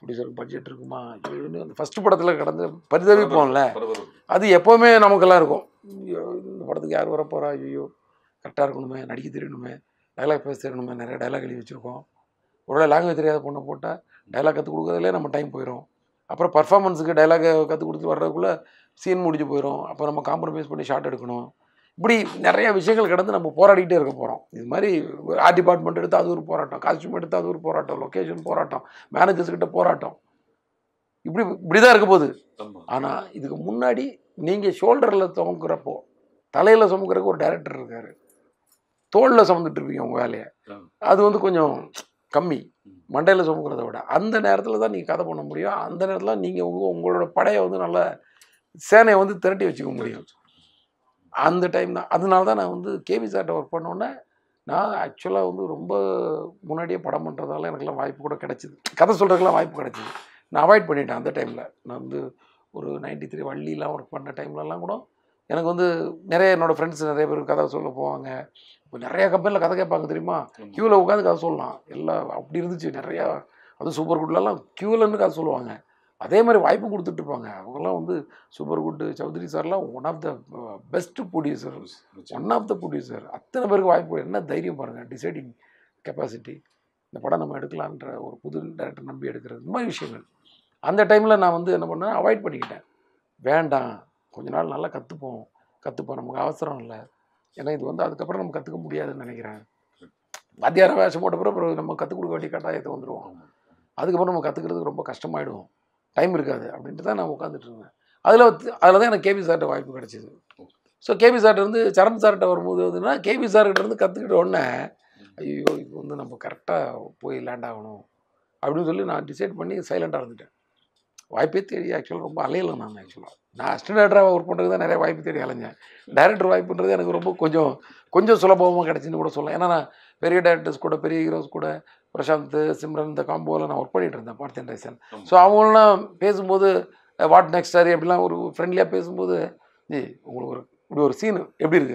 ப்ரொடியூசருக்கு பட்ஜெட் இருக்குமா ஐயோன்னு அந்த ஃபஸ்ட்டு படத்தில் கடந்து பரிதவிப்போம்ல பரபரப்பு. அது எப்போவுமே நமக்கெல்லாம் இருக்கும் ஐயோ இந்த படத்துக்கு யார் வர போகிறா ஐயோ கரெக்டாக இருக்கணுமே நடிக்க தெரியணுமே டைலாக் பேச தெரியணுமே நிறைய டைலாக் எழுதி வச்சுருக்கோம் ஒருவேளை லாங்குவேஜ் தெரியாத பொண்ணை போட்டால் டைலாக் கற்றுக் கொடுக்குறதுலே நம்ம டைம் போயிடும் அப்புறம் பர்ஃபார்மன்ஸுக்கு டைலாக் கற்றுக் கொடுத்து வர்றதுக்குள்ளே சீன் முடிஞ்சு போயிடும் அப்போ நம்ம காம்ப்ரமைஸ் பண்ணி ஷார்ட் எடுக்கணும் இப்படி நிறைய விஷயங்கள் கடந்து நம்ம போராடிக்கிட்டே இருக்க போகிறோம் இது மாதிரி ஆர்ட் டிபார்ட்மெண்ட் எடுத்து அது ஒரு போராட்டம் காஸ்டியூம் எடுத்து அது ஒரு போராட்டம் லொக்கேஷன் போராட்டம் மேனேஜர்ஸ் கிட்ட போராட்டம் இப்படி இப்படி தான் இருக்க போகுது ஆமா. ஆனால் இதுக்கு முன்னாடி நீங்கள் ஷோல்டரில் சுமக்கிறப்போ தலையில் சுமக்கிறதுக்கு ஒரு டைரக்டர் இருக்கார் தோளில் சுமந்துட்டு இருப்பீங்க உங்கள் வேலையை ஆ. அது வந்து கொஞ்சம் கம்மி மண்டையில் சுமக்கிறத விட அந்த நேரத்தில் தான் நீங்கள் கதை பண்ண முடியும் அந்த நேரத்தில் நீங்கள் உங்கள் உங்களோட படையை வந்து நல்ல சேனையை வந்து திரட்டி வச்சுக்க முடியும் அந்த டைம் தான் அதனால தான் நான் வந்து கேவி சார்ட்ட ஒர்க் பண்ணோன்னே நான் ஆக்சுவலாக வந்து ரொம்ப முன்னாடியே படம் பண்ணுறதால எனக்குலாம் வாய்ப்பு கூட கிடச்சிது கதை சொல்கிறதுக்கெலாம் வாய்ப்பு கிடச்சிது நான் அவாய்ட் பண்ணிட்டேன் அந்த டைமில் நான் வந்து ஒரு நைன்டி த்ரீ வள்ளிலாம் ஒர்க் பண்ண டைம்லலாம் கூட எனக்கு வந்து நிறைய என்னோடய ஃப்ரெண்ட்ஸ் நிறைய பேர் கதை சொல்ல போவாங்க இப்போ நிறைய கம்பெனியில் கதை கேட்பாங்க தெரியுமா ஆமா. க்யூவில் உட்காந்து கதை சொல்லலாம் எல்லாம் அப்படி இருந்துச்சு நிறையா அதுவும் சூப்பர் குட்லலாம் க்யூவில் இருந்து கதை சொல்லுவாங்க அதே மாதிரி வாய்ப்பு கொடுத்துட்டு இருப்பாங்க அவங்கெல்லாம் வந்து சூப்பர் குட் சௌத்ரி சார்லாம் one of the best producer நிச்சயம். ஒன் ஆஃப் த ப்ரொடியூசர் அத்தனை பேருக்கு வாய்ப்பு என்ன தைரியம் பாருங்கள் டிசைடிங் கெப்பாசிட்டி இந்த படம் நம்ம எடுக்கலான்ற ஒரு புது டேரக்டர் நம்பி எடுக்கிறது இந்த மாதிரி விஷயங்கள் அந்த டைமில் நான் வந்து என்ன பண்ணேன் அவாய்ட் பண்ணிக்கிட்டேன் வேண்டாம் கொஞ்ச நாள் நல்லா கற்றுப்போம் கற்றுப்போம் நமக்கு அவசரம் இல்லை ஏன்னா இது வந்து அதுக்கப்புறம் நம்ம கற்றுக்க முடியாதுன்னு நினைக்கிறேன் வாத்தியார வேஷம் போட்ட பிறகு அப்புறம் நம்ம கற்றுக் கொடுக்க வேண்டிய கட்டாயத்தை வந்துடுவோம் ஆமா. அதுக்கப்புறம் நம்ம கற்றுக்கிறதுக்கு ரொம்ப கஷ்டமாயிடும் டைம் இருக்காது அப்படின்ட்டு தான் நான் உட்காந்துட்டு இருந்தேன் அதில் அதில் தான் எனக்கு கேபி சார்ட்ட வாய்ப்பு கிடச்சிது ஸோ கேபி சார்ட்ட இருந்து சரண் சார்கிட்ட வரும்போது வந்துன்னா கேபி சார்கிட்ட இருந்து கற்றுக்கிட்ட உடனே ஐயோ இது வந்து நம்ம கரெக்டாக போய் லேண்ட் ஆகணும் அப்படின்னு சொல்லி நான் டிசைட் பண்ணி சைலண்டாக இருந்துட்டேன் வாய்ப்பே தேடி ஆக்சுவலாக ரொம்ப அலையலை நான் ஆக்சுவலாக நான் அசிஸ்டன்ட் டேரக்டராக ஒர்க் பண்ணுறது தான் நிறைய வாய்ப்பு தேடி அலைஞ்சேன் டைரக்டர் வாய்ப்புன்றது எனக்கு ரொம்ப கொஞ்சம் கொஞ்சம் சுலபமாக கிடச்சின்னு கூட சொல்லலாம் ஏன்னா நான் பெரிய டேரக்டர்ஸ் கூட பெரிய ஹீரோஸ் கூட பிரசாந்த் சிம்ரன் இந்த காம்போவில் நான் ஒர்க் பண்ணிட்டு இருந்தேன் பார்த்தேன் ரைசன் ஆமா. ஸோ அவங்களாம் பேசும்போது வாட் நெக்ஸ்ட் சாரி அப்படிலாம் ஒரு ஃப்ரெண்ட்லியாக பேசும்போது ஜி உங்களுக்கு ஒரு இப்படி ஒரு சீன் எப்படி இருக்கு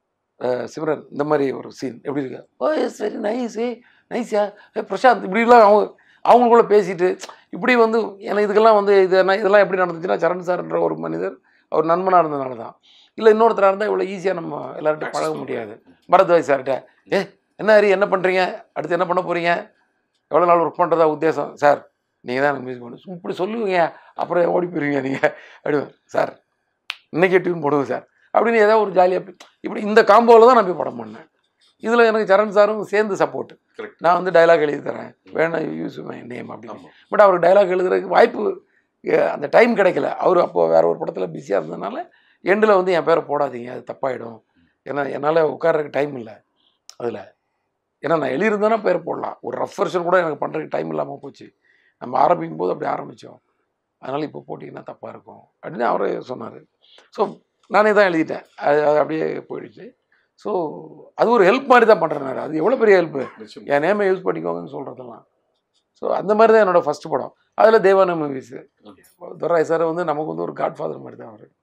அஹ் சிம்ரன் இந்த மாதிரி ஒரு சீன் எப்படி இருக்கு ஓ எஸ் வெரி நைஸ் ஏ நைஸ்யா ஏ பிரசாந்த் இப்படிலாம் அவங்க அவங்களுக்குள்ள பேசிட்டு இப்படி வந்து எனக்கு இதுக்கெல்லாம் வந்து இது என்ன இதெல்லாம் எப்படி நடந்துச்சுன்னா சரண் சார்ன்ற ஒரு மனிதர் அவர் நண்பனாக இருந்தனால தான் இல்லை இன்னொருத்தராக இருந்தால் இவ்வளோ ஈஸியாக நம்ம எல்லார்ட்டும் பழக முடியாது பரத்வாஜ் சார்கிட்ட ஏ என்ன ஹரி என்ன பண்ணுறீங்க அடுத்து என்ன பண்ண போகிறீங்க எவ்வளோ நாள் ஒர்க் பண்ணுறதா உத்தேசம் சார் நீங்கள் தான் எனக்கு மியூசிக் பண்ணு இப்படி சொல்லுவீங்க அப்புறம் ஓடி போயிருவீங்க நீங்கள் அப்படி சார் இன்னைக்கே டியூன் போடுவோம் சார் அப்படின்னு ஏதாவது ஒரு ஜாலியாக இப்படி இந்த காம்போவில் தான் நான் போய் படம் பண்ணேன் இதில் எனக்கு சரண் சாரும் சேர்ந்து சப்போர்ட் Correct. நான் வந்து டைலாக் எழுதி தரேன் வேணா யூஸ் மை நேம் அப்படின்னு ஆமா. பட் அவர் டைலாக் எழுதுறதுக்கு வாய்ப்பு அஹ், அந்த டைம் கிடைக்கல அவர் அப்போ வேற ஒரு படத்தில் பிஸியாக இருந்ததுனால எண்டில் வந்து என் பேரை போடாதீங்க அது தப்பாயிடும் ஏன்னா என்னால் உட்கார்றதுக்கு டைம் இல்லை அதில் ஏன்னா நான் எழுதியிருந்தேன்னா பேர் போடலாம் ஒரு ரஃப் வெர்ஷன் கூட எனக்கு பண்ணுறதுக்கு டைம் இல்லாமல் போச்சு நம்ம ஆரம்பிக்கும் போது அப்படி ஆரம்பித்தோம் அதனால் இப்போ போட்டிங்கன்னா தப்பாக இருக்கும் அப்படின்னு அவரே சொன்னார் ஸோ நானே தான் எழுதிட்டேன் அது அது அப்படியே போயிடுச்சு ஸோ அது ஒரு ஹெல்ப் மாதிரி தான் பண்ணுறேன் அது எவ்வளோ பெரிய ஹெல்ப்பு நிச்சயம். என் நேமை யூஸ் பண்ணிக்கோங்கன்னு சொல்கிறதெல்லாம் ஸோ அந்த மாதிரி தான் என்னோட ஃபஸ்ட்டு படம் அதில் தேவான மூவிஸு துரை சார் வந்து நமக்கு வந்து ஒரு காட்ஃபாதர் மாதிரி தான் அவர்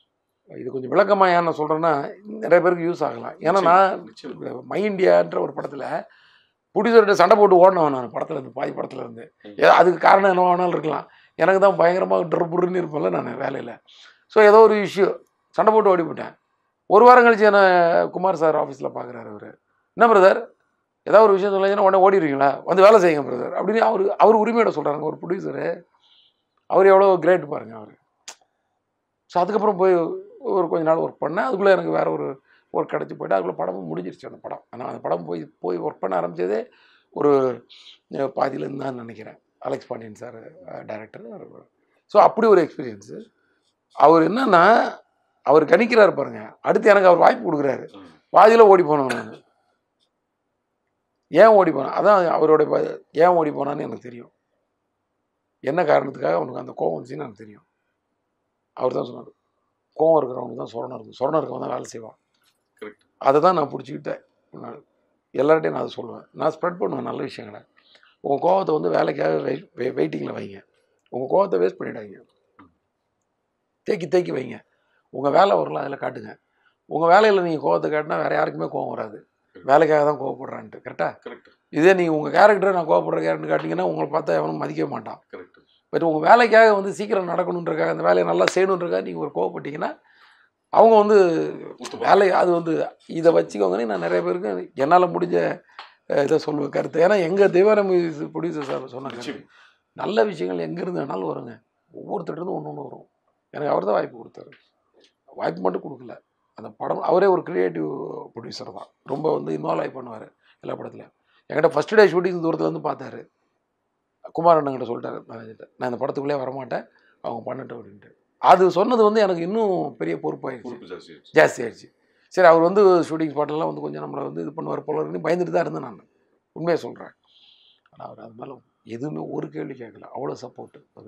இது கொஞ்சம் விளக்கமாக ஏன் நான் சொல்கிறேன்னா நிறைய பேருக்கு யூஸ் ஆகலாம் ஏன்னா நான் நிச்சயம். மை இந்தியான்ற ஒரு படத்தில் ப்ரொடியூசர்கிட்ட சண்டை போட்டு ஓடினவன் நான் படத்தில் இருந்து பாதி படத்தில் இருந்து ஏதோ அதுக்கு காரணம் என்ன வேணாலும் இருக்கலாம் எனக்கு தான் பயங்கரமாக ட்ரபுருன்னு இருப்பேன்ல நான் வேலையில் ஸோ ஏதோ ஒரு இஷ்யூ சண்டை போட்டு ஓடி போயிட்டேன் ஒரு வாரம் கழிச்சு என்ன குமார் சார் ஆஃபீஸில் பார்க்குறாரு அவர் என்ன பிரதர் ஏதாவது ஒரு விஷயம் சொல்லிங்கன்னா உடனே ஓடிடுவீங்களா வந்து வேலை செய்யுங்க பிரதர் அப்படின்னு அவர் அவர் உரிமையோட சொல்கிறாங்க ஒரு ப்ரொடியூசரு அவர் எவ்வளோ கிரேட் பாருங்க அவர் ஸோ அதுக்கப்புறம் போய் ஒரு கொஞ்ச நாள் ஒர்க் பண்ணேன் அதுக்குள்ளே எனக்கு வேறு ஒரு ஒர்க் கிடச்சி போயிட்டு அதுக்குள்ளே படமும் முடிஞ்சிருச்சு அந்த படம் ஆனால் அந்த படம் போய் போய் ஒர்க் பண்ண ஆரம்பிச்சதே ஒரு அஹ், பாதியிலேருந்து தான் நினைக்கிறேன் Alex Pandian sir director so அப்படி ஒரு எக்ஸ்பீரியன்ஸு அவர் என்னன்னா அவர் கணிக்கிறாரு பாருங்க அடுத்து எனக்கு அவர் வாய்ப்பு கொடுக்குறாரு ம். பாதியில் ஓடி போனவன் நான் ஏன் ஓடி போனான் அதான் அவரோட ப- ஏன் ஓடி போனான்னு எனக்கு தெரியும் என்ன காரணத்துக்காக அவனுக்கு அந்த கோவம் வந்துச்சுன்னு எனக்கு தெரியும் அவர் தான் சொன்னார் கோவம் இருக்கிறவனுக்கு தான் சொரணம் இருக்கும் சொரணம் இருக்கவன் தான் வேலை செய்வான் Correct. அதை தான் நான் பிடிச்சிக்கிட்டேன் நான் எல்லார்ட்டையும் நான் அதை சொல்லுவேன் நான் ஸ்ப்ரெட் பண்ணுவேன் நல்ல விஷயங்களை உங்கள் கோவத்தை வந்து வேலைக்காக வெயிட் வெயிட்டிங்கில் வைங்க உங்கள் கோவத்தை வேஸ்ட் பண்ணிடாதீங்க தேக்கி தேக்கி வைங்க உங்கள் வேலை வரலாம் அதில் காட்டுங்க உங்கள் வேலையில் நீங்கள் கோவத்தை காட்டினா வேறு யாருக்குமே கோவம் வராது வேலைக்காக தான் கோவப்படுறான்ட்டு கரெக்டாக Correct. இதே நீங்கள் உங்கள் கேரக்டரை நான் கோவப்படுற கேரக்டர் காட்டிங்கன்னா உங்களை பார்த்தா எவனும் மதிக்க மாட்டான் கரெக்ட் பட் உங்கள் வேலைக்காக வந்து சீக்கிரம் நடக்கணுன்றக்காக அந்த வேலையை நல்லா செய்யணுன்றக்காக நீங்கள் ஒரு கோவப்பட்டீங்கன்னா அவங்க வந்து வேலை அது வந்து இதை வச்சுக்கோங்கன்னு நான் நிறைய பேருக்கு என்னால் முடிஞ்ச அஹ், இதை சொல்லுவேன் கருத்து ஏன்னா எங்கள் தெய்வான ப்ரொடியூசர் சார் சொன்னாங்க நிச்சயம். நல்ல விஷயங்கள் எங்கேருந்து வேணாலும் வருங்க ஒவ்வொருத்தர்கிட்ட ஒன்று ஒன்று வரும் எனக்கு அவர் தான் வாய்ப்பு கொடுத்தாரு வாய்ப்பு மட்டும் கொடுக்கல அந்த படம் அவரே ஒரு கிரியேட்டிவ் ப்ரொடியூசர் தான் ரொம்ப வந்து இன்வால்வ் ஆகி பண்ணுவார் எல்லா படத்துலையும் என்கிட்ட ஃபஸ்ட் டே ஷூட்டிங் தூரத்தில் வந்து பார்த்தாரு குமார் அண்ணங்கிட்ட சொல்லிட்டாரு மேனேஜர்கிட்ட நான் இந்த படத்துக்குள்ளே வரமாட்டேன் அவங்க பண்ணட்டும் அப்படின்ட்டு அது சொன்னது வந்து எனக்கு இன்னும் பெரிய பொறுப்பாயிடுச்சு பொறுப்பு ஜாஸ்தி ஆயிடுச்சு. ஜாஸ்தி ஆயிடுச்சு சரி அவர் வந்து ஷூட்டிங் ஸ்பாட்லாம் வந்து கொஞ்சம் நம்மளை வந்து இது பண்ணுவார் போல இருக்குன்னு பயந்துட்டு தான் இருந்தேன் நான் உண்மையை சொல்கிறேன் ஆனால் அவர் அது மேலே எதுவுமே ஒரு கேள்வி கேட்கல அவ்வளோ சப்போர்ட்டு அது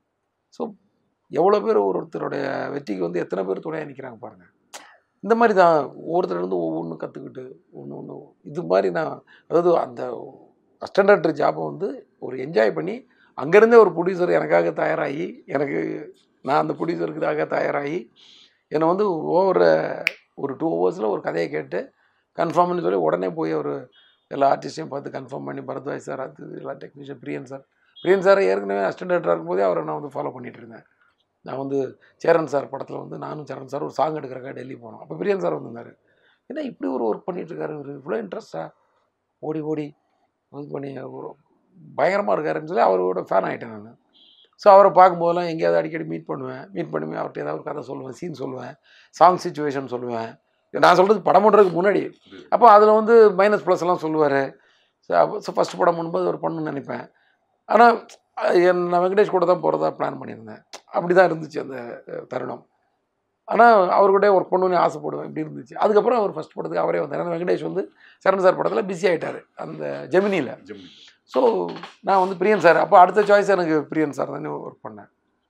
ஸோ எவ்வளோ பேர் ஒருத்தருடைய வெற்றிக்கு வந்து எத்தனை பேர் துணையாக நிற்கிறாங்க பாருங்கள் இந்த மாதிரி தான் ஒவ்வொருத்தர்லேருந்து ஒவ்வொன்றும் கற்றுக்கிட்டு ஒன்று ஒன்று இது மாதிரி நான் அதாவது அந்த அஸ்டண்டர் ஜாப்பை வந்து ஒரு என்ஜாய் பண்ணி அங்கேருந்தே ஒரு ப்ரொடியூசர் எனக்காக தயாராகி எனக்கு நான் அந்த ப்ரொடியூசருக்காக தயாராகி என்னை வந்து ஓவர் ஒரு டூ ஹவர்ஸில் ஒரு கதையை கேட்டு கன்ஃபார்ம்னு சொல்லி உடனே போய் ஒரு எல்லா ஆர்டிஸ்டையும் பார்த்து கன்ஃபார்ம் பண்ணி பரத்வாஜ் சார் அது எல்லா technician Priyan sir Priyan sir ஏற்கனவே அசிஸ்டன்ட் இருக்கும்போதே அவரை நான் வந்து ஃபாலோ பண்ணிட்டு இருந்தேன் நான் வந்து சேரன் சார் படத்தில் வந்து நானும் சேரன் சார் ஒரு சாங் எடுக்கிறக்காக டெல்லி போனோம் அப்போ பிரியன் சார் வந்திருந்தார் என்ன இப்படி ஒரு ஒர்க் பண்ணிட்டு இருக்காரு இவர் இவ்வளோ இன்ட்ரெஸ்டா ஓடி ஓடி இது பண்ணி ஒரு பயங்கரமாக இருக்காருன்னு சொல்லி அவரோட ஃபேன் ஆகிட்டேன் நான் ஸோ அவரை பார்க்கும்போதெல்லாம் எங்கேயாவது அடிக்கடி மீட் பண்ணுவேன் மீட் பண்ணுவேன் அவர்கிட்ட ஏதாவது ஒரு கதை சொல்லுவேன் சீன் சொல்லுவேன் சாங் சுச்சுவேஷன் சொல்லுவேன் நான் சொல்கிறது படம் பண்ணுறதுக்கு முன்னாடி அப்போ அதில் வந்து மைனஸ் ப்ளஸ் எல்லாம் சொல்லுவார் ஸோ அப்போ ஸோ ஃபஸ்ட்டு படம் பண்ணும்போது ஒரு பண்ணணும்னு நினைப்பேன் ஆனால் என் நான் வெங்கடேஷ் கூட தான் போகிறதா பிளான் பண்ணியிருந்தேன் அப்படி தான் இருந்துச்சு அந்த அஹ், தருணம் ஆனால் அவர்கிட்ட ஒர்க் பண்ணணும்னு ஆசைப்படுவேன் இப்படி இருந்துச்சு அதுக்கப்புறம் அவர் ஃபஸ்ட் படத்துக்கு அவரே வந்தார் ஏன்னா வெங்கடேஷ் வந்து சரண் சார் படத்தில் பிஸி ஆகிட்டார் அந்த ஜெமினியில் ஜெமினி. ஸோ நான் வந்து பிரியன் சார் அப்போ அடுத்த சாய்ஸ் எனக்கு பிரியன் சார் தானே ஒர்க் பண்ணேன்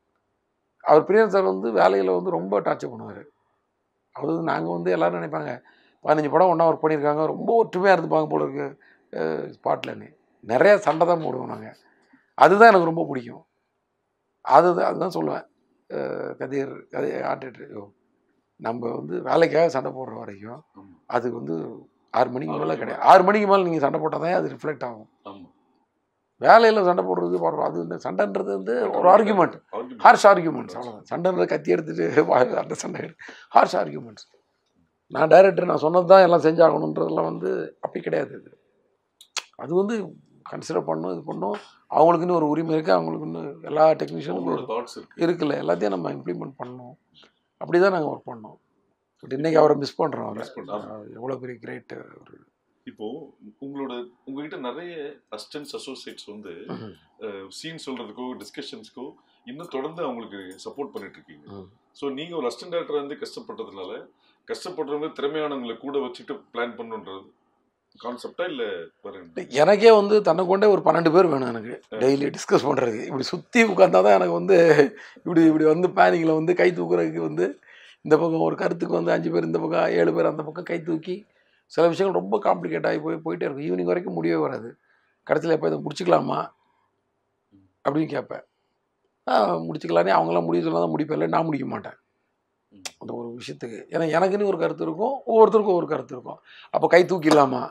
அவர் பிரியன் சார் வந்து வேலையில் வந்து ரொம்ப டார்ச்சர் பண்ணுவார் அதாவது நாங்கள் வந்து எல்லாரும் நினைப்பாங்க பதினஞ்சு படம் ஒன்றா ஒர்க் பண்ணியிருக்காங்க ரொம்ப ஒற்றுமையாக இருந்துப்பாங்க போல இருக்கு ஸ்பாட்லன்னு நிறைய சண்டை தான் போடுவோம் நாங்கள் அதுதான் எனக்கு ரொம்ப பிடிக்கும் அதுதான் அதுதான் சொல்லுவேன் அஹ் கதிர் கதை ஆர்டிட்டர் நம்ம வந்து வேலைக்காக சண்டை போடுற வரைக்கும் ஆமா. அது வந்து ஆறு மணிக்கு மேலே கிடையாது ஆறு மணிக்கு மேலே நீங்கள் சண்டை போட்டால் தான் அது ரிஃப்ளெக்ட் ஆகும் ஆமா. வேலையில் சண்டை போடுறது போடுறது அது இந்த சண்டைன்றது வந்து ஒரு ஆர்குமெண்ட் Argument. ஹார்ஷ் ஆர்குமெண்ட்ஸ் அவ்வளோதான் சண்டைன்றது கத்தி எடுத்துட்டு வா- அந்த சண்டை ஹார்ஷ் ஆர்குமெண்ட்ஸ் நான் டைரக்டர் நான் சொன்னது தான் எல்லாம் செஞ்சாகணுன்றதெல்லாம் வந்து அப்படி கிடையாது இது அது வந்து கன்சிடர் பண்ணணும் இது பண்ணணும் அவங்களுக்குன்னு ஒரு உரிமை இருக்குது அவங்களுக்குன்னு எல்லா டெக்னீஷியனுக்கும் உங்களோட தாட்ஸ் இருக்கு இருக்குல்ல எல்லாத்தையும் நம்ம இம்ப்ளிமெண்ட் பண்ணணும் அப்படி தான் நாங்கள் ஒர்க் பண்ணோம் பட் இன்னைக்கு அவரை மிஸ் பண்ணுறோம் அவரை Miss பண்றோம். எவ்வளோ பெரிய கிரேட் ஒரு இப்போ உங்களோட உங்ககிட்ட நிறைய அசிஸ்டன்ஸ் அசோசியேட்ஸ் வந்து சீன் சொல்றதுக்கோ டிஸ்கஷன்ஸ்க்கோ இன்னும் தொடர்ந்து அவங்களுக்கு சப்போர்ட் பண்ணிட்டு இருக்கீங்க ம். ஸோ நீங்க ஒரு அசிஸ்டன்ட் டேரக்டர் வந்து கஷ்டப்பட்டதுனால கஷ்டப்படுறவங்க திறமையானவங்களை கூட வச்சுட்டு பிளான் பண்ணுன்றது கான்செப்டா இல்ல வேற என்ன? எனக்கே வந்து தன்னை கொண்டே ஒரு பன்னெண்டு பேர் வேணும் எனக்கு டெய்லி டிஸ்கஸ் பண்ணுறதுக்கு இப்படி சுற்றி உட்காந்தா தான் எனக்கு வந்து இப்படி இப்படி வந்து பேனிங்கில் வந்து கை தூக்குறதுக்கு வந்து இந்த பக்கம் ஒரு கருத்துக்கு வந்து அஞ்சு பேர் இந்த பக்கம் ஏழு பேர் அந்த பக்கம் கை தூக்கி சில விஷயங்கள் ரொம்ப காம்ப்ளிகேட் ஆகி போய் போயிட்டே இருக்கும் ஈவினிங் வரைக்கும் முடியவே வராது கடைசியில் எப்போ இதை முடிச்சுக்கலாமா அப்படின்னு கேட்பேன் ஆ முடிச்சுக்கலானே அவங்களாம் முடிய சொன்னால் தான் முடிப்பேன் இல்லை நான் முடிக்க மாட்டேன் ம். அந்த ஒரு விஷயத்துக்கு ஏன்னா எனக்குன்னு ஒரு கருத்து இருக்கும் ஒவ்வொருத்தருக்கும் ஒரு கருத்து இருக்கும் அப்போ கை தூக்கிடலாமா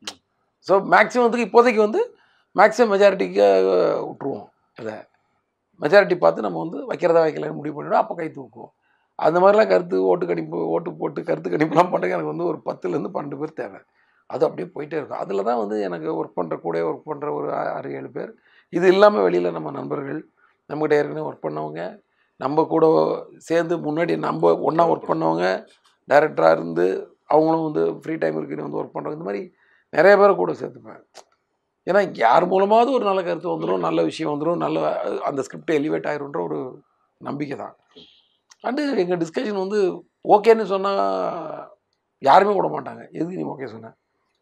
ஸோ மேக்ஸிமத்துக்கு இப்போதைக்கு வந்து மேக்ஸிமம் மெஜாரிட்டிக்கு விட்ருவோம் இதை மெஜாரிட்டி பார்த்து நம்ம வந்து வைக்கிறதா வைக்கலன்னு முடிவு பண்ணிவிடும் அப்போ கை தூக்குவோம் அந்த மாதிரிலாம் கருத்து ஓட்டு கணிப்பு ஓட்டு போட்டு கருத்து கணிப்புலாம் பண்ணுறதுக்கு எனக்கு வந்து ஒரு பத்துலேருந்து பன்னெண்டு பேர் தேவை அது அப்படியே போயிட்டே இருக்கும் அதில் தான் வந்து எனக்கு ஒர்க் பண்ணுற கூட ஒர்க் பண்ணுற ஒரு ஆ- ஆறு ஏழு பேர் இது இல்லாமல் வெளியில் நம்ம நண்பர்கள் நம்மகிட்ட ஏற்கனவே ஒர்க் பண்ணவங்க நம்ம கூட சேர்ந்து முன்னாடி நம்ம ஒன்றா ஒர்க் பண்ணவங்க டைரக்டராக இருந்து அவங்களும் வந்து ஃப்ரீ டைம் இருக்குன்னு வந்து ஒர்க் பண்ணுறவங்க இந்த மாதிரி நிறைய பேரை கூட சேர்த்துப்பேன் ஏன்னா யார் மூலமாவது ஒரு நல்ல கருத்து வந்துடும் நல்ல விஷயம் வந்துடும் நல்ல அந்த ஸ்கிரிப்ட் எலிவேட் ஆயிரும்ன்ற ஒரு நம்பிக்கை தான் அண்டு எங்கள் டிஸ்கஷன் வந்து ஓகேன்னு சொன்னால் யாருமே விட மாட்டாங்க எதுக்கு நீ ஓகே சொன்ன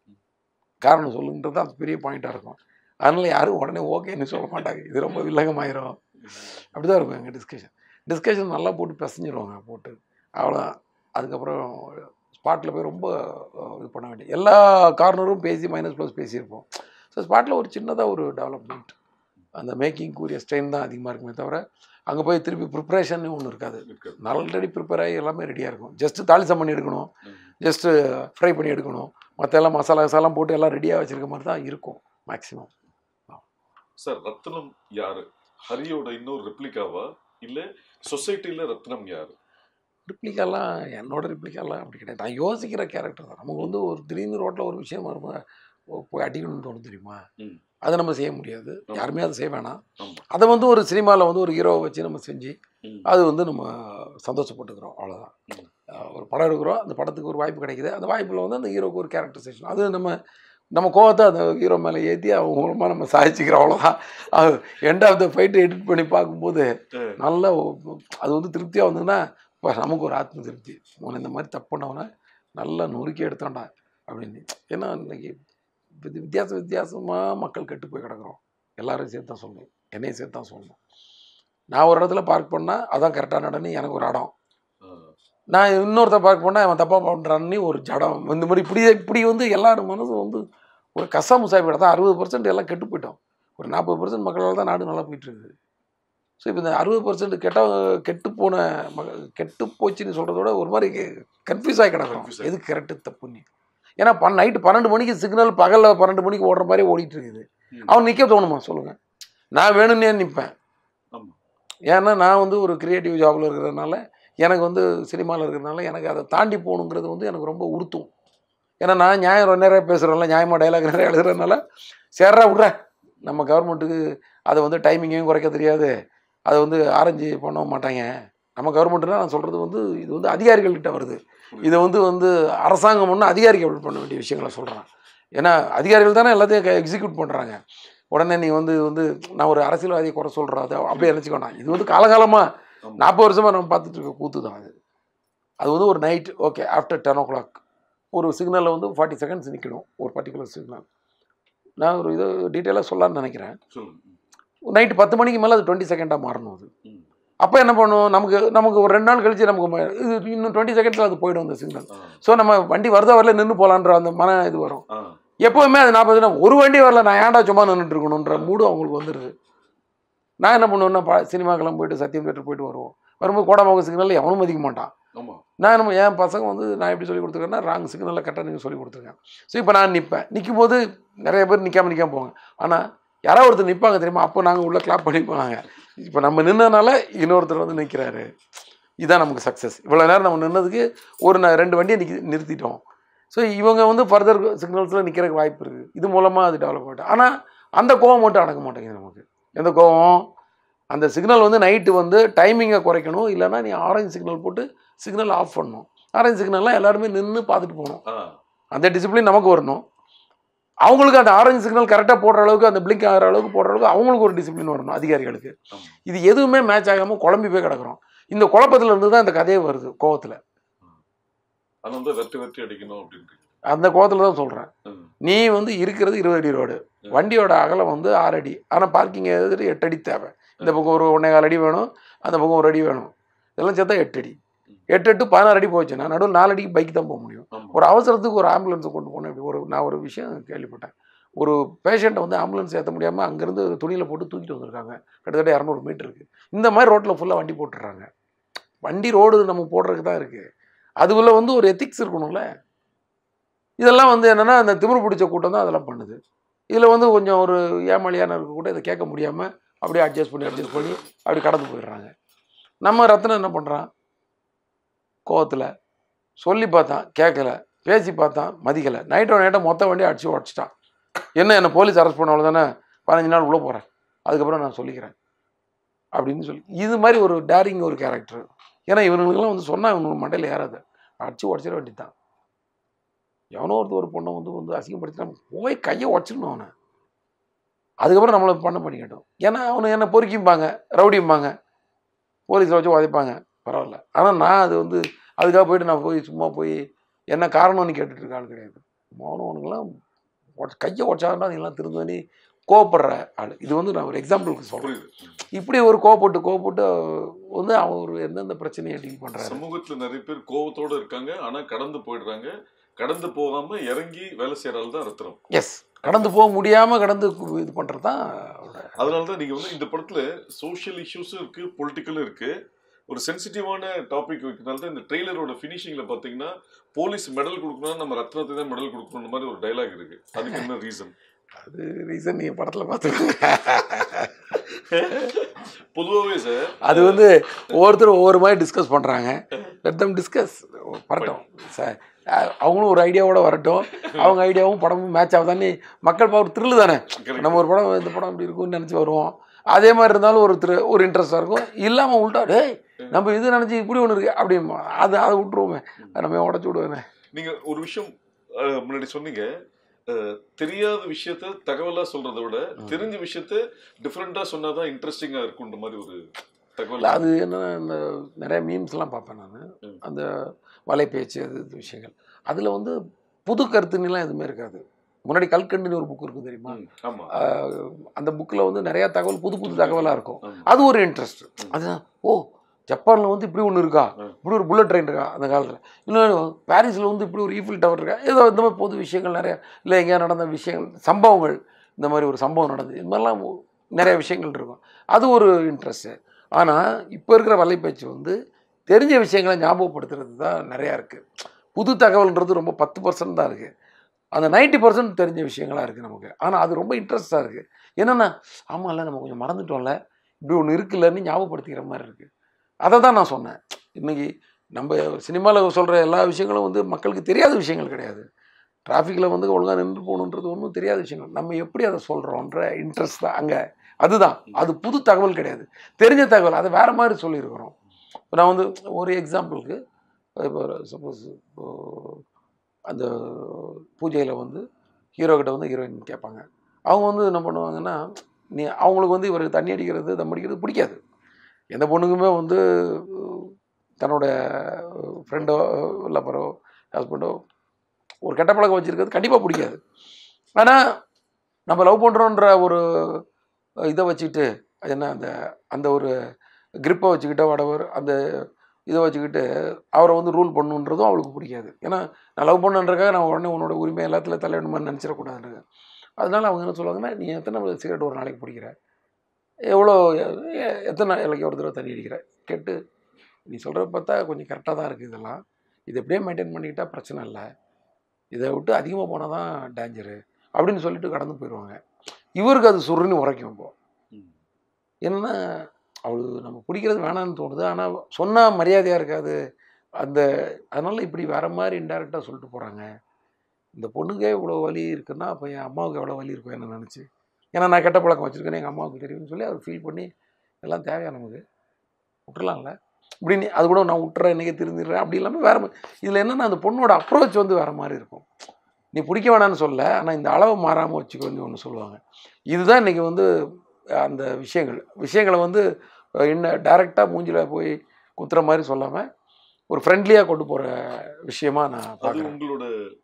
காரணம் சொல்லுன்றது தான் பெரிய பாயிண்ட்டாக இருக்கும் அதனால் யாரும் உடனே ஓகேன்னு சொல்ல மாட்டாங்க இது ரொம்ப வில்லங்கமாயிரும் அப்படி தான் இருக்கும் எங்கள் டிஸ்கஷன் டிஸ்கஷன் நல்லா போட்டு பிசைஞ்சிருவாங்க போட்டு அவ்வளோதான் அதுக்கப்புறம் ஸ்பாட்டில் போய் ரொம்ப அஹ், இது பண்ண வேண்டிய எல்லா கார்னரும் பேசி மைனஸ் ப்ளஸ் பேசியிருப்போம் ஸோ ஸ்பாட்டில் ஒரு சின்னதாக ஒரு டெவலப்மெண்ட் அந்த மேக்கிங்க்குரிய ஸ்ட்ரெயின் தான் அதிகமாக இருக்குமே தவிர அங்கே போய் திருப்பி ப்ரிப்பரேஷன் ஒன்று இருக்காது இருக்காது. ஆல்ரெடி ப்ரிப்பேர் ஆகி எல்லாமே ரெடியாக இருக்கும் ஜஸ்ட்டு தாளிசம் பண்ணி எடுக்கணும் ம். ஜஸ்ட்டு ஃப்ரை பண்ணி எடுக்கணும் மற்ற எல்லாம் மசாலா மசாலாம் போட்டு எல்லாம் ரெடியாக வச்சிருக்க மாதிரி தான் இருக்கும் மேக்ஸிமம் சார் ரத்னம் யாரு ஹரியோட இன்னொரு ரெப்ளிகாவா இல்ல சொசைட்டில ரத்னம் யாரு ரிப்ளிகாலாம் என்னோட ரிப்ளிகாலாம் அப்படி கிடையாது நான் யோசிக்கிற கேரக்டர் தான் நமக்கு வந்து ஒரு திடீர்னு ரோட்டில் ஒரு விஷயம் வரும்போது ஓ, போய் அடிக்கணும்னு தோணும் தெரியுமா ம். அதை நம்ம செய்ய முடியாது ஆமா. யாருமே அதை செய்ய வேணாம் ஆமா. அதை வந்து ஒரு சினிமாவில் வந்து ஒரு ஹீரோவை வச்சு நம்ம செஞ்சு ம். அது வந்து நம்ம சந்தோஷப்பட்டுக்கிறோம் அவ்வளோதான் ம். அஹ் ஒரு படம் எடுக்கிறோம் அந்த படத்துக்கு ஒரு வாய்ப்பு கிடைக்குது அந்த வாய்ப்பில் வந்து அந்த ஹீரோக்கு ஒரு கேரக்டரைசேஷன் அது நம்ம நம்ம கோவத்தை அந்த ஹீரோ மேலே ஏற்றி அவங்க மூலமாக நம்ம சாதிச்சுக்கிறோம் அவ்வளோதான் அது end of the fight edit பண்ணி பார்க்கும்போது அஹ். நல்ல ஒ- அது வந்து திருப்தியாக வந்ததுன்னா இப்போ நமக்கு ஒரு ஆத்ம திருப்தி உன்னை இந்த மாதிரி தப்பு பண்ணவனை நல்லா நொறுக்கி எடுத்தோண்டா அப்படின்னு ஏன்னா இன்னைக்கு வித்தி- வித்தியாச வித்தியாசமாக மக்கள் கெட்டு போய் கிடக்குறோம் எல்லாரும் சேர்த்து தான் சொல்லணும் என்னையும் சேர்த்து தான் சொல்லணும் நான் ஒரு இடத்துல பார்க் பண்ணால் அதான் கரெக்டாக நடனு எனக்கு ஒரு இடம் அஹ். நான் இன்னொருத்த பார்க் பண்ணால் அவன் தப்பாக பண்ணுறான்னு ஒரு ஜடம் இந்த மாதிரி இப்படி இப்படி வந்து எல்லாரும் மனசும் வந்து ஒரு கசாமு சாப்பிட தான் அறுபது பர்சன்ட் எல்லாம் கெட்டு போயிட்டோம் ஒரு நாற்பது பர்சன்ட் மக்களால் தான் நாடு நல்லா போயிட்டு இருக்குது ஸோ இப்போ இந்த அறுபது பர்சன்ட் கெட்ட கெட்டு போன மக கெட்டு போச்சுன்னு சொல்கிறத விட ஒரு மாதிரி கன்ஃபியூஸ் ஆகி கிடக்கும் Confuse ஆகி. எது கரெக்டு தப்புன்னு ஏன்னா பன் நைட்டு பன்னெண்டு மணிக்கு சிக்னல் பகலில் பன்னெண்டு மணிக்கு ஓடுற மாதிரி ஓடிட்டு இருக்குது ம். அவன் நிற்க தோணுமா சொல்லுங்கள் நான் வேணும்னே நிற்பேன் ஆமா. ஏன்னா நான் வந்து ஒரு கிரியேட்டிவ் ஜாபில் இருக்கிறதுனால எனக்கு வந்து சினிமாவில் இருக்கிறதுனால எனக்கு அதை தாண்டி போகணுங்கிறது வந்து எனக்கு ரொம்ப உறுத்தும் ஏன்னா நான் நியாயம் நிறைய பேசுகிறேன்ல நியாயமாக டைலாக் நிறைய எழுதுறதுனால சேர்றா விட்ற நம்ம கவர்மெண்ட்டுக்கு அதை வந்து டைமிங்கையும் குறைக்க தெரியாது அதை வந்து ஆரஞ்சு பண்ண மாட்டாங்க நம்ம கவர்மெண்ட்னா நான் சொல்கிறது வந்து இது வந்து அதிகாரிகள்கிட்ட வருது இதை வந்து வந்து அரசாங்கம் ஒன்று அதிகாரிகள் பண்ண வேண்டிய விஷயங்களை சொல்கிறேன் ஏன்னா அதிகாரிகள் தானே எல்லாத்தையும் எக்ஸிக்யூட் பண்ணுறாங்க உடனே நீ வந்து இது வந்து நான் ஒரு அரசியல்வாதியை குறை சொல்கிறேன் அதை அப்படியே நினச்சிக்கோண்ணா இது வந்து காலகாலமாக ஆமா. நாற்பது வருஷமாக நம்ம பார்த்துட்டு இருக்க கூத்து தான் அது அது வந்து ஒரு night okay after ten o'clock ஒரு சிக்னலில் வந்து ஃபார்ட்டி செகண்ட்ஸ் நிற்கணும் ஒரு பர்டிகுலர் சிக்னல் நான் ஒரு இது டீட்டெயிலாக சொல்லலாம்னு நினைக்கிறேன் சொல்லுங்க நைட்டு பத்து மணிக்கு மேலே அது டுவெண்ட்டி செகண்டாக மாறணும் அது ம். அப்போ என்ன பண்ணுவோம் நமக்கு நமக்கு ஒரு ரெண்டு நாள் கழிச்சு நமக்கு ம- இது இன்னும் டுவெண்ட்டி செகண்ட்ஸில் அது போயிடும் அந்த சிக்னல் ஆ. ஸோ நம்ம வண்டி வருதா வரல நின்று போகலான்ற அந்த மன இது வரும் ஆ. எப்போவுமே அது நாற்பது நாள் ஒரு வண்டி வரல நான் ஏன்டா சும்மா நின்றுட்டு இருக்கணுன்ற மூடு அவங்களுக்கு வந்துடுது நான் என்ன பண்ணுவேன்னா பா சினிமாக்கெல்லாம் போயிட்டு சத்தியம் தேட்டர் போயிட்டு வருவோம் வரும்போது கோடமாக சிக்னலில் எவனும் மதிக்க மாட்டான் ஆமா நான் என்ன என் பசங்க வந்து நான் எப்படி சொல்லி கொடுத்துருக்கேன்னா ராங் சிக்னலில் கரெக்டாக நீங்கள் சொல்லி கொடுத்துருக்கேன் ஸோ இப்போ நான் நிற்பேன் நிற்கும் போது நிறைய பேர் நிற்காம நிற்காம போவாங்க ஆனால் யாராவது ஒருத்தர் நிற்பாங்க தெரியுமா அப்போ நாங்கள் உள்ளே கிளாப் பண்ணி போனாங்க இப்போ நம்ம நின்னனால இன்னொருத்தர் வந்து நிற்கிறாரு இதுதான் நமக்கு சக்ஸஸ் இவ்வளோ நேரம் நம்ம நின்னதுக்கு ஒரு ந- ரெண்டு வண்டியை நிக்க நிறுத்திட்டோம் ஸோ இவங்க வந்து ஃபர்தர் சிக்னல்ஸில் நிற்கிறதுக்கு வாய்ப்பு இருக்குது இது மூலமாக அது டெவலப் ஆகிட்டு ஆனால் அந்த கோவம் மட்டும் அடங்க மாட்டேங்குது நமக்கு எந்த கோவம் அந்த சிக்னல் வந்து நைட்டு வந்து டைமிங்கை குறைக்கணும் இல்லைன்னா நீ ஆரஞ்சு சிக்னல் போட்டு சிக்னல் ஆஃப் பண்ணணும் ஆரஞ்சு சிக்னல்லாம் எல்லாருமே நின்று பார்த்துட்டு போகணும் ஆ. அந்த டிசிப்ளின் நமக்கு வரணும் அவங்களுக்கு அந்த ஆரஞ்சு சிக்னல் கரெக்டாக போடுற அளவுக்கு அந்த பிளிங்க் ஆகிற அளவுக்கு போடுற அளவுக்கு அவங்களுக்கு ஒரு டிசிப்ளின் வரணும் அதிகாரிகளுக்கு ஆமா. இது எதுவுமே மேட்ச் ஆகாமல் குழம்பி போய் கிடக்குறோம் இந்த குழப்பத்துல இருந்து தான் இந்த கதையே வருது கோவத்தில் அது வந்து வெட்டி வெட்டி அடிக்கணும் அப்படின்ட்டு அந்த கோவத்தில் தான் சொல்கிறேன் ம். நீ வந்து இருக்கிறது இருபது அடி ரோடு வண்டியோட அகலம் வந்து ஆறு அடி ஆனால் பார்க்கிங் எதிர்த்து எட்டு அடி தேவை இந்த பக்கம் ஒரு ஒன்றே கால் அடி வேணும் அந்த பக்கம் ஒரு அடி வேணும் இதெல்லாம் சேர்த்தா எட்டு அடி எட்டு எட்டு பதினாறு அடி போச்சு நான் நடுவில் நாலு அடிக்கு பைக் தான் போக முடியும் ஆமா. ஒரு அவசரத்துக்கு ஒரு ஆம்புலன்ஸை கொண்டு போனேன் இப்படி ஒரு நான் ஒரு விஷயம் கேள்விப்பட்டேன் ஒரு பேஷண்ட்டை வந்து ஆம்புலன்ஸ் ஏற்ற முடியாமல் அங்கேருந்து துணியில் போட்டு தூக்கிட்டு வந்திருக்காங்க கிட்டத்தட்ட இரநூறு மீட்டருக்கு இந்த மாதிரி ரோட்டில் ஃபுல்லாக வண்டி போட்டுடுறாங்க வண்டி ரோடு நம்ம போடுறதுக்கு தான் இருக்குது அதுக்குள்ளே வந்து ஒரு எத்திக்ஸ் இருக்கணும்ல இதெல்லாம் வந்து என்னென்னா அந்த திமிரு பிடிச்ச கூட்டம் தான் அதெல்லாம் பண்ணுது இதில் வந்து கொஞ்சம் ஒரு ஏமாளியான இருக்க கூட இதை கேட்க முடியாமல் அப்படியே அட்ஜஸ்ட் பண்ணி அட்ஜஸ்ட் பண்ணி அப்படி கடந்து போயிடுறாங்க நம்ம ரத்னம் என்ன பண்ணுறான் கோவத்தில் சொல்லி பார்த்தான் கேட்கல பேசி பார்த்தான் மதிக்கலை நைட்டோ நைட்டோ மொத்த வண்டியை அடிச்சு உடச்சிட்டான் என்ன என்னை போலீஸ் அரெஸ்ட் பண்ணவள தானே பதினஞ்சு நாள் உள்ளே போகிறேன் அதுக்கப்புறம் நான் சொல்லிக்கிறேன் அப்படின்னு சொல்லி இது மாதிரி ஒரு டேரிங் ஒரு கேரக்டர் ஏன்னா இவனுங்களுக்குலாம் வந்து சொன்னால் இவனுக்கு மண்டையில் ஏறாது அடிச்சு உடச்சிட வேண்டியதுதான் எவனோ ஒருத்தர் ஒரு பொண்ணை வந்து வந்து அசிங்கப்படுத்தினா போய் கையை உடச்சிடணும் அவனை அதுக்கப்புறம் நம்மளை பண்ண பண்ணிக்கட்டும் ஏன்னா அவனு என்ன பொறுக்கிம்பாங்க ரவுடிம்பாங்க போலீஸில் வச்சு உதைப்பாங்க பரவாயில்ல ஆனால் நான் அது வந்து அதுக்காக போயிட்டு நான் போய் சும்மா போய் என்ன காரணம்னு கேட்டுட்டு இருக்க ஆள் கிடையாது மௌனவனுங்களாம் உடச் கையை உடச்சாங்கன்னா நீங்களாம் திருந்தனி கோவப்படுற ஆள் இது வந்து நான் ஒரு எக்ஸாம்பிளுக்கு சொல்கிறேன் புரியுது இப்படி ஒரு கோவப்பட்டு கோவப்பட்டு வந்து அவன் ஒரு எந்தெந்த பிரச்சனையை டீல் பண்ணுறாரு சமூகத்துல நிறைய பேர் கோவத்தோட இருக்காங்க ஆனா கடந்து போயிடுறாங்க கடந்து போகாம இறங்கி வேலை செய்யறாள் தான் ரத்னம் எஸ் கடந்து போக முடியாமல் கடந்து கு- இது பண்ணுறது தான் அவரோட அதனாலதான் நீங்க வந்து இந்த படத்துல சோஷியல் இஷ்யூஸும் இருக்கு பொலிட்டிக்கலும் இருக்கு ஒரு சென்சிட்டிவான டாபிக் வைக்கிறனால தான் இந்த ட்ரெய்லரோட ஃபினிஷிங்ல பாத்தீங்கன்னா போலீஸ் மெடல் கொடுக்கணும்னா நம்ம ரத்னத்துக்கு தான் மெடல் கொடுக்கணும் மாதிரி ஒரு டைலாக் இருக்கு அதுக்கு என்ன ரீசன் அது ரீசன் நீங்கள் படத்தில் பார்த்துக்கோங்க பொதுவாகவே சார் அது வந்து ஒவ்வொருத்தரும் ஒவ்வொரு மாதிரி டிஸ்கஸ் பண்ணுறாங்க லெட் தம் டிஸ்கஸ் வரட்டும் சார் அவங்களும் ஒரு ஐடியாவோட வரட்டும் அவங்க ஐடியாவும் படமும் மேட்ச் ஆகுதானே மக்கள் பா- ஒரு த்ரில்லு தானே நம்ம ஒரு படம் இந்த படம் இப்படி இருக்கும்னு நினச்சி வருவோம் அதே மாதிரி இருந்தாலும் ஒரு திரு ஒரு இன்ட்ரெஸ்டாக இருக்கும் இல்லாமல் உள்ட்டா டேய் நம்ம இது நினச்சி இப்படி ஒன்று இருக்கு அப்படி அது அதை விட்டுருவோமே அதை நம்ம உடச்சி விடுவேன் நீங்க ஒரு விஷயம் அஹ், முன்னாடி சொன்னீங்க அஹ், தெரியாத விஷயத்த தகவலா சொல்றதை விட தெரிஞ்ச விஷயத்த டிஃப்ரெண்டா சொன்னாதான் இன்ட்ரெஸ்டிங்கா இருக்குன்ற மாதிரி ஒரு தகவல் இல்லை அது என்ன இந்த நிறைய மீம்ஸ்லாம் பார்ப்பேன் நான் ம். அந்த வலைப்பேச்சு அது இது விஷயங்கள் அதில் வந்து புது கருத்துலாம் எதுவுமே இருக்காது முன்னாடி கல்கண்டின்னு ஒரு புக் இருக்கும் தெரியுமா ம், ஆமா ஆஹ் அந்த புக்கில் வந்து நிறைய தகவல் புது புது தகவலாக இருக்கும் ஆமா. அது ஒரு இன்ட்ரெஸ்ட் அதுதான் ஓ ஜப்பானில் வந்து இப்படி ஒன்று இருக்கா ம். இப்படி ஒரு புல்லட் ட்ரெயின் இருக்கா அந்த காலத்தில் இன்னொன்று பாரிஸில் வந்து இப்படி ஒரு ஈஃபில் டவர் இருக்கா ஏதோ இந்த மாதிரி பொது விஷயங்கள் நிறைய இல்லை எங்கேயா நடந்த விஷயங்கள் சம்பவங்கள் இந்த மாதிரி ஒரு சம்பவம் நடந்தது இது மாதிரிலாம் நிறைய விஷயங்கள் இருக்கும் அது ஒரு இன்ட்ரெஸ்ட்டு ஆனால் இப்போ இருக்கிற வலைப்பேச்சு வந்து தெரிஞ்ச விஷயங்களை ஞாபகப்படுத்துறது தான் நிறையா இருக்குது புது தகவல்ன்றது ரொம்ப பத்து பர்சன்ட் தான் இருக்குது அந்த நைன்ட்டி பர்சன்ட் தெரிஞ்ச விஷயங்களா இருக்குது நமக்கு ஆனால் அது ரொம்ப இன்ட்ரெஸ்டாக இருக்குது என்னென்னா ஆமாம்ல நம்ம கொஞ்சம் மறந்துட்டோம்ல இப்படி ஒன்று இருக்குல்லன்னு ஞாபகப்படுத்திக்கிற மாதிரி இருக்குது அதை தான் நான் சொன்னேன் இன்னைக்கு நம்ம சினிமாவில் சொல்கிற எல்லா விஷயங்களும் வந்து மக்களுக்கு தெரியாத விஷயங்கள் கிடையாது டிராஃபிக்கில் வந்து ஒழுங்காக நின்று போகணுன்றது ஒன்றும் தெரியாத விஷயங்கள் நம்ம எப்படி அதை சொல்கிறோன்ற இன்ட்ரெஸ்ட் தான் அங்கே அதுதான் அது புது தகவல் கிடையாது தெரிஞ்ச தகவல் அதை வேறு மாதிரி சொல்லியிருக்கிறோம் இப்போ நான் வந்து ஒரு எக்ஸாம்பிளுக்கு இப்போ சப்போஸ் இப்போ அந்த பூஜையில் வந்து ஹீரோ கிட்ட வந்து ஹீரோயின் கேட்பாங்க அவங்க வந்து என்ன பண்ணுவாங்கன்னா நீ அவங்களுக்கு வந்து இவர் தண்ணி அடிக்கிறது தம் அடிக்கிறது பிடிக்காது எந்த பொண்ணுக்குமே வந்து தன்னோட ஃப்ரெண்டோ லப்பரோ ஹஸ்பண்டோ ஒரு கெட்ட பழக்கம் வச்சுருக்கிறது கண்டிப்பாக பிடிக்காது ஆனால் நம்ம லவ் பண்ணுறோன்ற ஒரு இதை வச்சுக்கிட்டு அது என்ன அந்த அந்த ஒரு கிரிப்பை வச்சுக்கிட்டோ வடவர் அந்த இதை வச்சுக்கிட்டு அவரை வந்து ரூல் பண்ணுன்றதும் அவளுக்கு பிடிக்காது ஏன்னா நான் லவ் பண்ணுன்றக்காக நான் உடனே உன்னோட உரிமை எல்லாத்துல தலையிடணுமான்னு நினச்சிடக்கூடாதுன்னு அதனால அவங்க என்ன சொல்லுவாங்கன்னா நீ எத்தனை சிகரெட் ஒரு நாளைக்கு பிடிக்கிற எவ்வளோ எ- எத்தனை நாளைக்கு ஒரு தடவை தண்ணி அடிக்கிற கேட்டு நீ சொல்கிறத பார்த்தா கொஞ்சம் கரெக்டாக தான் இருக்குது இதெல்லாம் இது எப்படியே மெயின்டைன் பண்ணிக்கிட்டா பிரச்சனை இல்லை இதை விட்டு அதிகமாக போனால் தான் டேஞ்சரு அப்படின்னு சொல்லிட்டு கடந்து போயிடுவாங்க இவருக்கு அது சுருன்னு உரைக்கும் இப்போ ம். என்னன்னா அவளுக்கு நம்ம பிடிக்கிறது வேணாம்னு தோணுது ஆனால் சொன்னால் மரியாதையாக இருக்காது அந்த அதனால இப்படி வேற மாதிரி இன்டெரக்டாக சொல்லிட்டு போகிறாங்க இந்த பொண்ணுக்கே இவ்வளோ வலி இருக்குன்னா அப்போ என் அம்மாவுக்கு எவ்வளோ வலி இருக்கும் என்ன நினச்சி ஏன்னா நான் கெட்ட பழக்கம் வச்சுருக்கேன்னு எங்கள் அம்மாவுக்கு தெரியும்னு சொல்லி அவர் ஃபீல் பண்ணி எல்லாம் தேவையா நமக்கு விட்டுறலாம்ல இப்படின்னு அது கூட நான் விட்டுறேன் இன்றைக்கி திருந்திடுறேன் அப்படி இல்லாமல் வேற இதில் என்னென்னா அந்த பொண்ணோட அப்ரோச் வந்து வேறு மாதிரி இருக்கும் நீ பிடிக்க வேணாம்னு சொல்ல ஆனால் இந்த அளவை மாறாமல் வச்சுக்கோன்னு ஒன்று சொல்லுவாங்க இதுதான் இன்றைக்கி வந்து அந்த விஷயங்கள் விஷயங்களை வந்து என்ன டைரெக்டாக மூஞ்சில போய் குத்துற மாதிரி சொல்லாமல் ஒரு ஃப்ரெண்ட்லியாக கொண்டு போகிற விஷயமா நான் அது பார்க்குறேன் உங்களோட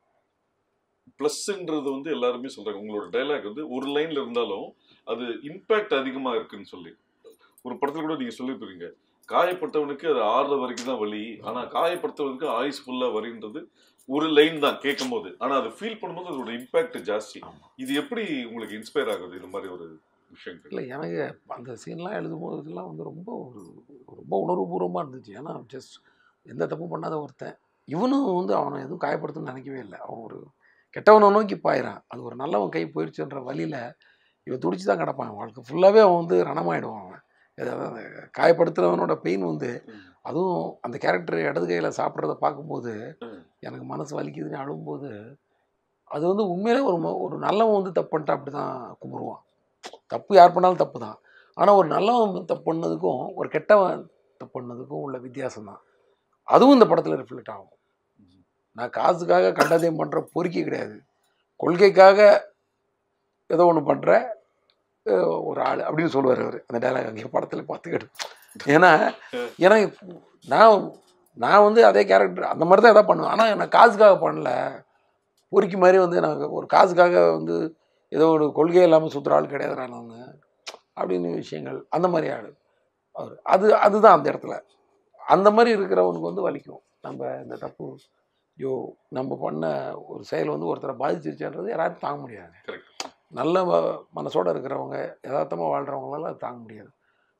ப்ளஸ்ன்றது வந்து எல்லாருமே சொல்றாங்க உங்களோட டைலாக் வந்து ஒரு லைன்ல இருந்தாலும் அது இம்பாக்ட் அதிகமா இருக்குன்னு சொல்லி ஒரு படத்துல கூட நீங்க சொல்லிருப்பீங்க காயப்பட்டவனுக்கு அது ஆறுற வரைக்கும் தான் வலி ஆனா காயப்படுத்தவனுக்கு ஆயுஸ் ஃபுல்லா வரின்றது ஒரு லைன் தான் கேட்கும் போது ஆனா அதை ஃபீல் பண்ணும்போது அதோட இம்பாக்ட் ஜாஸ்தி இது எப்படி உங்களுக்கு இன்ஸ்பயர் ஆகுது இந்த மாதிரி ஒரு விஷயங்கள் இல்லை எனக்கு அந்த சீன்லாம் எழுதும்போது இதெல்லாம் வந்து ரொம்ப ஒரு ரொம்ப உணர்வுபூர்வமாக இருந்துச்சு ஏன்னா ஜஸ்ட் எந்த தப்பும் பண்ணாத ஒருத்தன் இவனும் வந்து அவனை எதுவும் காயப்படுத்தணும்னு நினைக்கவே இல்லை அவன் ஒரு கெட்டவனை நோக்கி பாயிறான் அது ஒரு நல்லவன் கை போயிடுச்சுன்ற வழியில் இவன் துடிச்சு தான் கிடப்பான் வாழ்க்கை ஃபுல்லாகவே அவன் வந்து ரணமாயிடுவான் அவன் ஏதாவது அந்த காயப்படுத்துகிறவனோட பெயின் வந்து ம். அதுவும் அந்த கேரக்டர் இடது கையில் சாப்பிட்றத பார்க்கும்போது ம். எனக்கு மனசு வலிக்குதுன்னு அழும்போது அது வந்து உண்மையிலே ஒரு ம- ஒரு நல்லவன் வந்து தப்பு பண்ணிட்டா அப்படி தான் கும்பிடுவான் தப்பு யார் பண்ணாலும் தப்பு தான் ஆனால் ஒரு நல்லவன் தப்பு பண்ணதுக்கும் ஒரு கெட்டவன் தப்பு பண்ணதுக்கும் உள்ள வித்தியாசம் தான் அதுவும் இந்த படத்தில் ரிஃப்ளெக்ட் ஆகும் நான் காசுக்காக கண்டதையும் பண்ணுற பொறுக்கி கிடையாது கொள்கைக்காக ஏதோ ஒன்று பண்ணுற ஒரு ஆள் அப்படின்னு சொல்லுவார் அவர் அந்த டைலாக் அங்கே படத்தில் பார்த்துக்கிட்டு ஏன்னா எனக்கு நான் நான் வந்து அதே கேரக்டர் அந்த மாதிரி தான் எதாவது பண்ணுவேன் ஆனால் நான் காசுக்காக பண்ணல பொறுக்கி மாதிரி வந்து நான் ஒரு காசுக்காக வந்து ஏதோ ஒரு கொள்கை இல்லாமல் சுற்றுற ஆள் கிடையாது நான் அப்படின்னு விஷயங்கள் அந்த மாதிரி ஆள் அவர் அது அதுதான் அந்த இடத்துல அந்த மாதிரி இருக்கிறவனுக்கு வந்து வலிக்கும் நம்ம இந்த தப்பு ஐயோ நம்ம பண்ண ஒரு செயல் வந்து ஒருத்தரை பாதிச்சிருச்சுன்றது யாராலும் தாங்க முடியாது Correct. நல்ல ம- மனசோட இருக்கிறவங்க யதார்த்தமாக வாழ்கிறவங்களால அது தாங்க முடியாது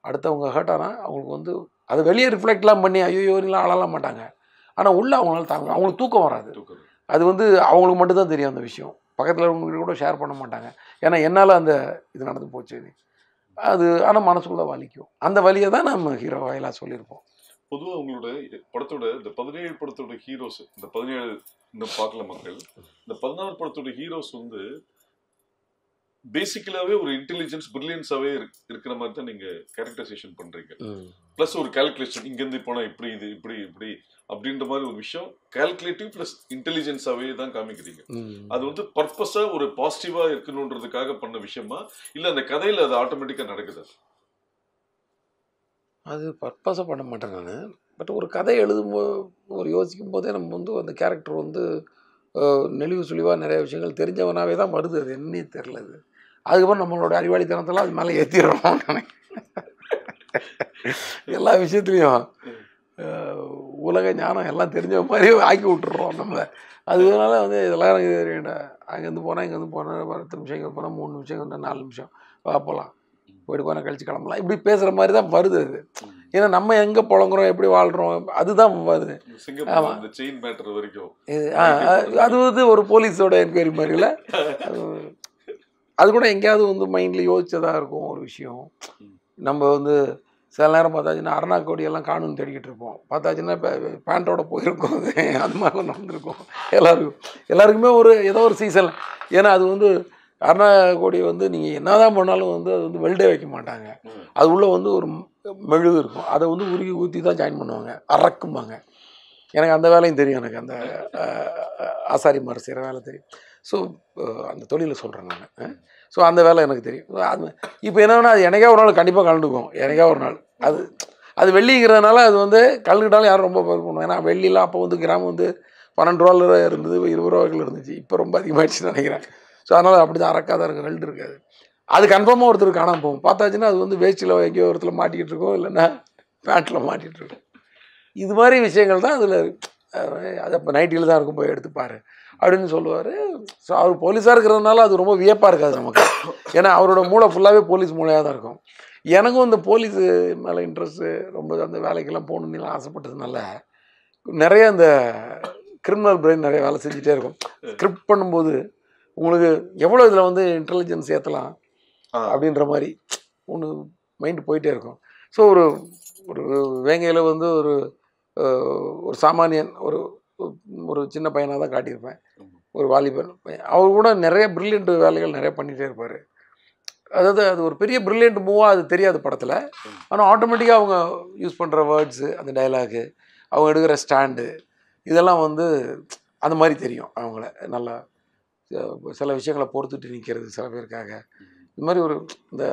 அடுத்தவங்க ஹர்ட் ஆனால் அவங்களுக்கு வந்து அதை வெளியே ரிஃப்ளெக்ட்லாம் பண்ணி ஐயோ நீலாம் அழலாம் மாட்டாங்க ஆனால் உள்ள அவங்களால தாங்க அவங்களுக்கு தூக்கம் வராது தூக்குறது. அது வந்து அவங்களுக்கு மட்டும்தான் தெரியும் அந்த விஷயம் பக்கத்தில் உள்ளவங்க கூட ஷேர் பண்ண மாட்டாங்க ஏன்னா என்னால் அந்த இது நடந்து போச்சு அது ஆனால் மனசுக்குள்ள வலிக்கும் அந்த வலியை தான் நம்ம ஹீரோ வாயிலாக சொல்லியிருப்போம் பொதுவா உங்களோட படத்தோட இந்த பதினேழு படத்தோட ஹீரோஸ் இந்த பதினேழு இன்னும் பார்க்கல மக்கள் இந்த பதினாறு படத்தோட ஹீரோஸ் வந்து பேசிக்கலாவே ஒரு இன்டெலிஜென்ஸ் பிரில்லியன்ஸாவே இருக்கிற மாதிரி தான் நீங்க கேரக்டரைசேஷன் பண்றீங்க ப்ளஸ் ஒரு கால்குலேஷன் இங்கேருந்து போனா இப்படி இது இப்படி இப்படி அப்படின்ற மாதிரி ஒரு விஷயம் கால்குலேட்டிவ் ப்ளஸ் இன்டெலிஜென்ஸாவே தான் காமிக்கிறீங்க அது வந்து பர்பஸா ஒரு பாசிட்டிவா இருக்கணுன்றதுக்காக பண்ண விஷயமா இல்ல அந்த கதையில அது ஆட்டோமேட்டிக்கா நடக்குது அது பர்பஸாக பண்ண மாட்டேன் நான் பட் ஒரு கதை எழுதும்போது ஒரு யோசிக்கும் போதே நம்ம வந்து அந்த கேரக்டர் வந்து அஹ், நெளிவு சுழிவாக நிறைய விஷயங்கள் தெரிஞ்சவனாவே தான் வருது அது என்னன்னே தெரில அது அதுக்கப்புறம் நம்மளோட அறிவாளித்தனத்தெல்லாம் அது மேலே ஏற்றிடுறோம் எல்லா விஷயத்துலையும் அஹ், உலக ஞானம் எல்லாம் தெரிஞ்ச மாதிரியே ஆக்கி விட்டுறோம் நம்மளை அதனால வந்து இதெல்லாம் எனக்கு தெரியல அங்கேருந்து போனால் இங்கேருந்து போனால் பத்து நிமிஷம் இங்கே போனால் மூணு நிமிஷம் இங்கே நாலு நிமிஷம் வா போகலாம் போயிட்டு போனால் கழிச்சு கிளம்பலாம் இப்படி பேசுகிற மாதிரி தான் வருது அது ஏன்னா நம்ம எங்கே புழங்குறோம் எப்படி வாழ்கிறோம் அதுதான் வருது சிங்கப்பூர் ஆமா. அந்த செயின் மேட்டர் வரைக்கும் இது ஆ, அது- அது வந்து ஒரு போலீஸோட என்கொயரி மாதிரில அது அது கூட எங்கேயாவது வந்து மைண்டில் யோசிச்சதாக இருக்கும் ஒரு விஷயம் நம்ம வந்து சில நேரம் பார்த்தாச்சுன்னா அருணா கோடி எல்லாம் காணுன்னு தேடிக்கிட்டு இருப்போம் பார்த்தாச்சுன்னா இப்போ பேண்ட்டோட போயிருக்கோம் அது அது மாதிரிலாம் நடந்திருக்கும் எல்லாருக்கும் எல்லாருக்குமே ஒரு ஏதோ ஒரு சீசன் ஏன்னா அது வந்து அருணா கோடி வந்து நீங்கள் என்னதான் பண்ணாலும் வந்து அது வந்து வெல்டே வைக்க மாட்டாங்க ம். அது உள்ளே வந்து ஒரு மெழுகு இருக்கும் அதை வந்து உருகி ஊற்றி தான் ஜாயின் பண்ணுவாங்க அறக்கும்பாங்க எனக்கு அந்த வேலையும் தெரியும் எனக்கு அந்த அஹ், ஆசாரி மாதிரி செய்கிற வேலை தெரியும் ஸோ அந்த தொழிலை சொல்கிறேன் நான் ஸோ அந்த வேலை எனக்கு தெரியும் அது இப்போ என்னன்னா அது எனக்கே ஒரு நாள் கண்டிப்பாக கலந்துக்கும் எனக்கே ஒரு நாள் அது அது வெள்ளிங்கிறதுனால அது வந்து கலந்துக்கிட்டாலும் யாரும் ரொம்ப இது பண்ணுவோம் ஏன்னா வெள்ளிலாம் அப்போ வந்து கிராம் வந்து பன்னெண்டு ரூபால இருந்தது இருபது ரூபாய்க்குள்ள இருந்துச்சு இப்போ ரொம்ப அதிகமாகிடுச்சுன்னு நினைக்கிறேன் ஸோ அதனால் அப்படி தான் அறக்காத இருக்கும் வெல்டு இருக்காது அது கன்ஃபார்மாக ஒருத்தர் காணாம போகும் பார்த்தாச்சுன்னா அது வந்து வேஸ்ட்டில் எங்கேயோ ஒருத்தர் மாட்டிக்கிட்டு இருக்கோம் இல்லைன்னா பேண்ட்டில் மாட்டிகிட்டு இருக்கும் இது மாதிரி விஷயங்கள் தான் அதில் அது அப்போ நைட்டியில் தான் இருக்கும் போய் எடுத்து பாரு அப்படின்னு சொல்லுவார் ஸோ அவர் போலீஸாக இருக்கிறதுனால அது ரொம்ப வியப்பாக இருக்காது நமக்கு ஏன்னா அவரோட மூளை ஃபுல்லாகவே போலீஸ் மூளையாக தான் இருக்கும் எனக்கும் இந்த போலீஸ் மேலே இன்ட்ரெஸ்ட்டு ரொம்ப அந்த வேலைக்கெல்லாம் போகணுன்னு ஆசைப்பட்டதுனால நிறைய இந்த கிரிமினல் பிரெயின் நிறைய வேலை செஞ்சுட்டே இருக்கும் ஸ்கிரிப்ட் பண்ணும்போது உங்களுக்கு எவ்வளோ இதில் வந்து இன்டெலிஜென்ஸ் ஏற்றலாம் ஆ. அப்படின்ற மாதிரி ஒன்று மைண்டு போயிட்டே இருக்கும் ஸோ ஒரு ஒரு வேங்கையில் வந்து ஒரு அஹ், ஒரு சாமானியன் ஒரு ஒரு சின்ன பையனாக தான் காட்டியிருப்பேன் ஆமா. ஒரு வாலிபன் பையன் அவர் கூட நிறைய பிரில்லியன்ட் வேலைகள் நிறைய பண்ணிகிட்டே இருப்பார் அதாவது அது ஒரு பெரிய பிரில்லியன்ட் மூவாக அது தெரியாது படத்தில் ஆனால் ஆட்டோமேட்டிக்காக அவங்க யூஸ் பண்ணுற வேர்ட்ஸு அந்த டைலாகு அவங்க எடுக்கிற ஸ்டாண்டு இதெல்லாம் வந்து அந்த மாதிரி தெரியும் அவங்கள நல்லா அஹ், சில விஷயங்களை பொறுத்துட்டு நிற்கிறது சில பேருக்காக இது மாதிரி ஒரு இந்த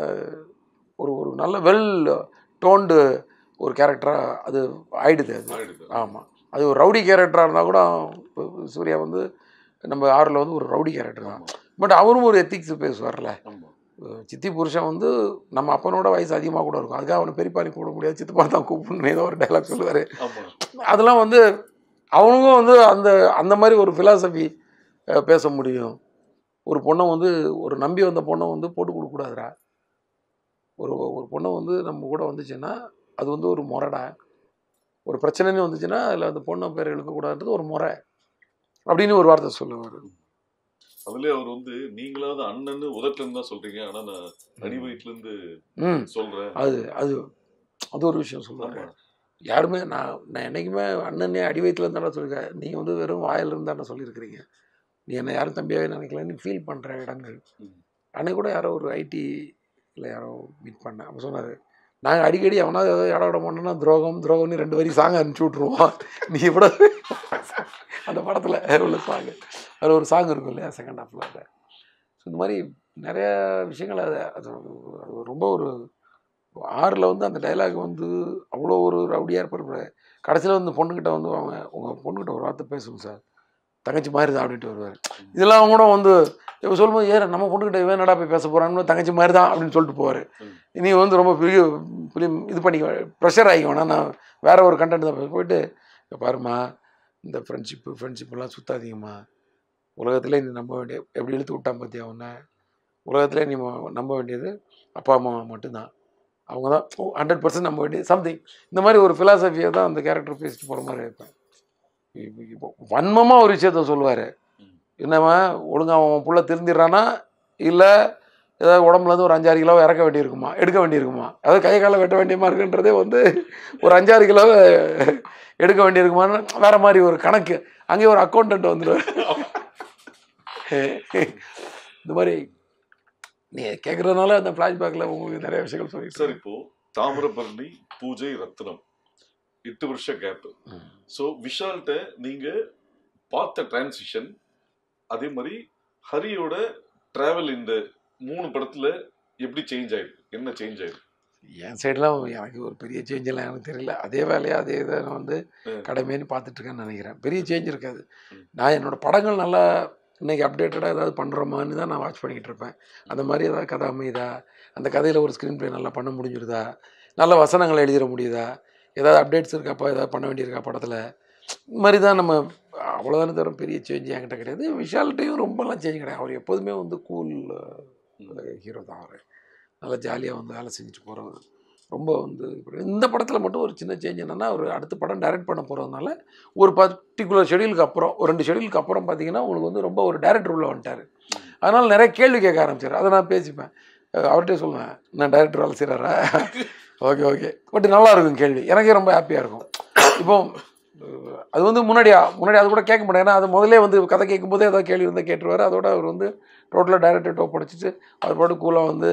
ஒரு ஒரு நல்ல வெல் டோன்டு ஒரு கேரக்டராக அது ஆயிடுது அது ஆயிடுது. ஆமாம் அது ஒரு ரவுடி கேரக்டராக இருந்தால் கூட இப்ப சூர்யா வந்து நம்ம ஆறில் வந்து ஒரு ரவுடி கேரக்டர் தான் ஆமா. பட் அவரும் ஒரு எத்திக்ஸ் பேசுவார்ல ஆமா. சித்தி புருஷன் வந்து நம்ம அப்பனோட வயசு அதிகமாக கூட இருக்கும் அதுக்காக அவனை பெரியப்பாரி கூப்பிட முடியாது சித்தப்பா தான் கூப்பிடணும் ஏதோ ஒரு டைலாக் சொல்லுவார் ஆமா. அதெல்லாம் வந்து அவனுக்கும் வந்து அந்த அந்த மாதிரி ஒரு ஃபிலாசபி பேச முடியும் ஒரு பொண்ணை வந்து ஒரு நம்பி வந்த பொண்ணை வந்து போட்டு கொடுக்கக்கூடாதுடா ஒரு ஒரு பொண்ணை வந்து நம்ம கூட வந்துச்சுன்னா அது வந்து ஒரு முறைடா ஒரு பிரச்சனைன்னு வந்துச்சுன்னா அதில் அந்த பொண்ணை பேர் எழுக்கக்கூடாதுன்றது ஒரு முறை அப்படின்னு ஒரு வார்த்தை சொல்லுவார் அதுலயே அவர் வந்து நீங்களாவது அண்ணன்னு உதட்டுல இருந்து தான் சொல்றீங்க ஆனா நான் அடி வயிற்றுல இருந்து ம் சொல்றேன் அது அது அது ஒரு விஷயம் சொல்லுவார் ஆமா. யாருமே நான் நான் என்றைக்குமே அண்ணனே அடி வயிற்றுல இருந்தாலும் சொல்லியிருக்கேன் நீங்கள் வந்து வெறும் வாயில் இருந்தானே சொல்லியிருக்கிறீங்க நீ என்ன யாரும் தம்பியாகவே நினைக்கலன்னு ஃபீல் பண்ணுற இடங்கள் ம். அன்னைக்கு கூட யாரோ ஒரு ஐடியில் யாரோ மீட் பண்ணேன் அப்போ சொன்னார் நாங்கள் அடிக்கடி எவனா ஏதோ இடம் விட மாட்டோம்னா துரோகம் துரோகம்னு ரெண்டு வரி சாங் அனுப்பிச்சி விட்ருவோம் நீ இப்பட அந்த படத்தில் உள்ள சாங் அதில் ஒரு சாங் இருக்கும் இல்லையா செகண்ட் ஹாஃபில் அதை ஸோ இந்த மாதிரி நிறைய விஷயங்கள் அது அது அது ரொம்ப ஒரு ஆறில் வந்து அந்த டைலாக் வந்து அவ்வளோ ஒரு ரவுடியாக இருப்பார் கடைசியில் வந்து பொண்ணுக்கிட்ட வந்து அவங்க உங்கள் பொண்ணுக்கிட்ட ஒரு வார்த்தை பேசுங்க சார் தங்கச்சி மாதிரி தான் அப்படின்ட்டு வருவார் இதெல்லாம் கூட வந்து இப்போ சொல்லும்போது ஏற நம்ம பொண்ணுக்கிட்ட இவன் என்னடா போய் பேச போகிறான்னு தங்கச்சி மாதிரி தான் அப்படின்னு சொல்லிட்டு போவார் ம். நீ வந்து ரொம்ப பெரிய ஃபிலிம் இது பண்ணி ப்ரெஷர் ஆகிக்க வேணாம் நான் வேற ஒரு கண்டென்ட் தான் பேச- போயிட்டு "இங்க பாரும்மா இந்த ஃப்ரெண்ட்ஷிப்பு ஃப்ரெண்ட்ஷிப்லாம் சுத்தாதீங்கம்மா உலகத்திலே நீ நம்ப வேண்டிய எப்படி இழுத்து விட்டான் பார்த்தியா உன்னை உலகத்திலே நீ ம- நம்ப வேண்டியது அப்பா அம்மா மட்டும்தான் அவங்க தான் ஹண்ட்ரட் பர்சன்ட் நம்ம வேண்டிய சம்திங் இந்த மாதிரி ஒரு ஃபிலாசபியை தான் அந்த கேரக்டர் பேசிட்டு போகிற மாதிரி இருப்பேன் இப்போ இப்போ வன்மமாக ஒரு விஷயத்த சொல்லுவார் என்னம்மா ஒழுங்கா அவன் புள்ள திருந்திடுறானா இல்லை ஏதாவது உடம்புல இருந்து ஒரு அஞ்சாறு கிலோ இறக்க வேண்டியிருக்குமா எடுக்க வேண்டியிருக்குமா அதாவது கை காலை வெட்ட வேண்டியமா இருக்குன்றதே வந்து ஒரு அஞ்சாறு கிலோ எடுக்க வேண்டியிருக்குமான்னு வேற மாதிரி ஒரு கணக்கு அங்கேயே ஒரு அக்கௌண்டன்ட் வந்துடுவார் இந்த மாதிரி நீ கேட்குறதுனால அந்த ஃப்ளாஷ்பேக்கில் உங்களுக்கு நிறைய விஷயங்கள் சொல்லி சார் இப்போ தாமிரபரணி பூஜை ரத்னம் எட்டு வருஷ கேப் ஸோ விஷால்கிட்ட நீங்க பார்த்த டிரான்சிஷன் அதே மாதிரி ஹரியோட டிராவல் இந்த மூணு படத்துல எப்படி சேஞ்ச் ஆயிருக்கு என்ன சேஞ்ச் ஆயிருக்கு என் சைடெலாம் எனக்கு ஒரு பெரிய சேஞ்ச் எல்லாம் எனக்கு தெரியல அதே வேலையை அதே இதை நான் வந்து ம். கடமைன்னு பார்த்துட்டு இருக்கேன்னு நினைக்கிறேன் பெரிய சேஞ்ச் இருக்காது ம். நான் என்னோட படங்கள் நல்லா இன்னைக்கு அப்டேட்டடாக ஏதாவது பண்ணுறோமான்னு தான் நான் வாட்ச் பண்ணிக்கிட்டு இருப்பேன் அந்த மாதிரி ஏதாவது கதை அமையுதா அந்த கதையில் ஒரு ஸ்க்ரீன் ப்ளே நல்லா பண்ண முடிஞ்சிருதா நல்ல வசனங்கள் எழுதிட முடியுதா ஏதாவது அப்டேட்ஸ் இருக்காப்பா ஏதாவது பண்ண வேண்டியிருக்கா படத்தில் இந்த மாதிரி தான் நம்ம அவ்வளோதானே தவிர பெரிய சேஞ்ச் என்கிட்ட கிடையாது விஷால்ட்டையும் ரொம்பலாம் சேஞ்ச் கிடையாது அவர் எப்போதுமே வந்து கூல் ஹீரோ தான் அவர் நல்லா ஜாலியாக வந்து வேலை செஞ்சுட்டு போகிறவர் ரொம்ப வந்து இப்படி- இந்த படத்தில் மட்டும் ஒரு சின்ன சேஞ்ச் என்னென்னா அவர் அடுத்த படம் டைரக்ட் பண்ண போகிறதுனால ஒரு பர்டிகுலர் ஷெடியூலுக்கு அப்புறம் ஒரு ரெண்டு ஷெடியூலுக்கு அப்புறம் பார்த்தீங்கன்னா உங்களுக்கு வந்து ரொம்ப ஒரு டேரக்டர் உள்ள வந்துட்டார் அதனால் நிறைய கேள்வி கேட்க ஆரம்பிச்சார் அதை நான் பேசிப்பேன் அஹ் அவர்கிட்டே சொல்லுவேன் நான் டைரக்டர் வேலை செய்கிறாரா ஓகே ஓகே பட் நல்லா இருக்கும் கேள்வி எனக்கே ரொம்ப ஹாப்பியாக இருக்கும் இப்போ அஹ் அது வந்து முன்னாடியா முன்னாடி அது கூட கேட்க மாட்டேன் ஏன்னா அது முதல்லே வந்து கதை கேட்கும்போதே ஏதாவது கேள்வி இருந்தால் கேட்டுருவார் அதோட அவர் வந்து டோட்டலாக டைரக்டர் டோப் படிச்சுட்டு அவர் பாட்டு கூலாக வந்து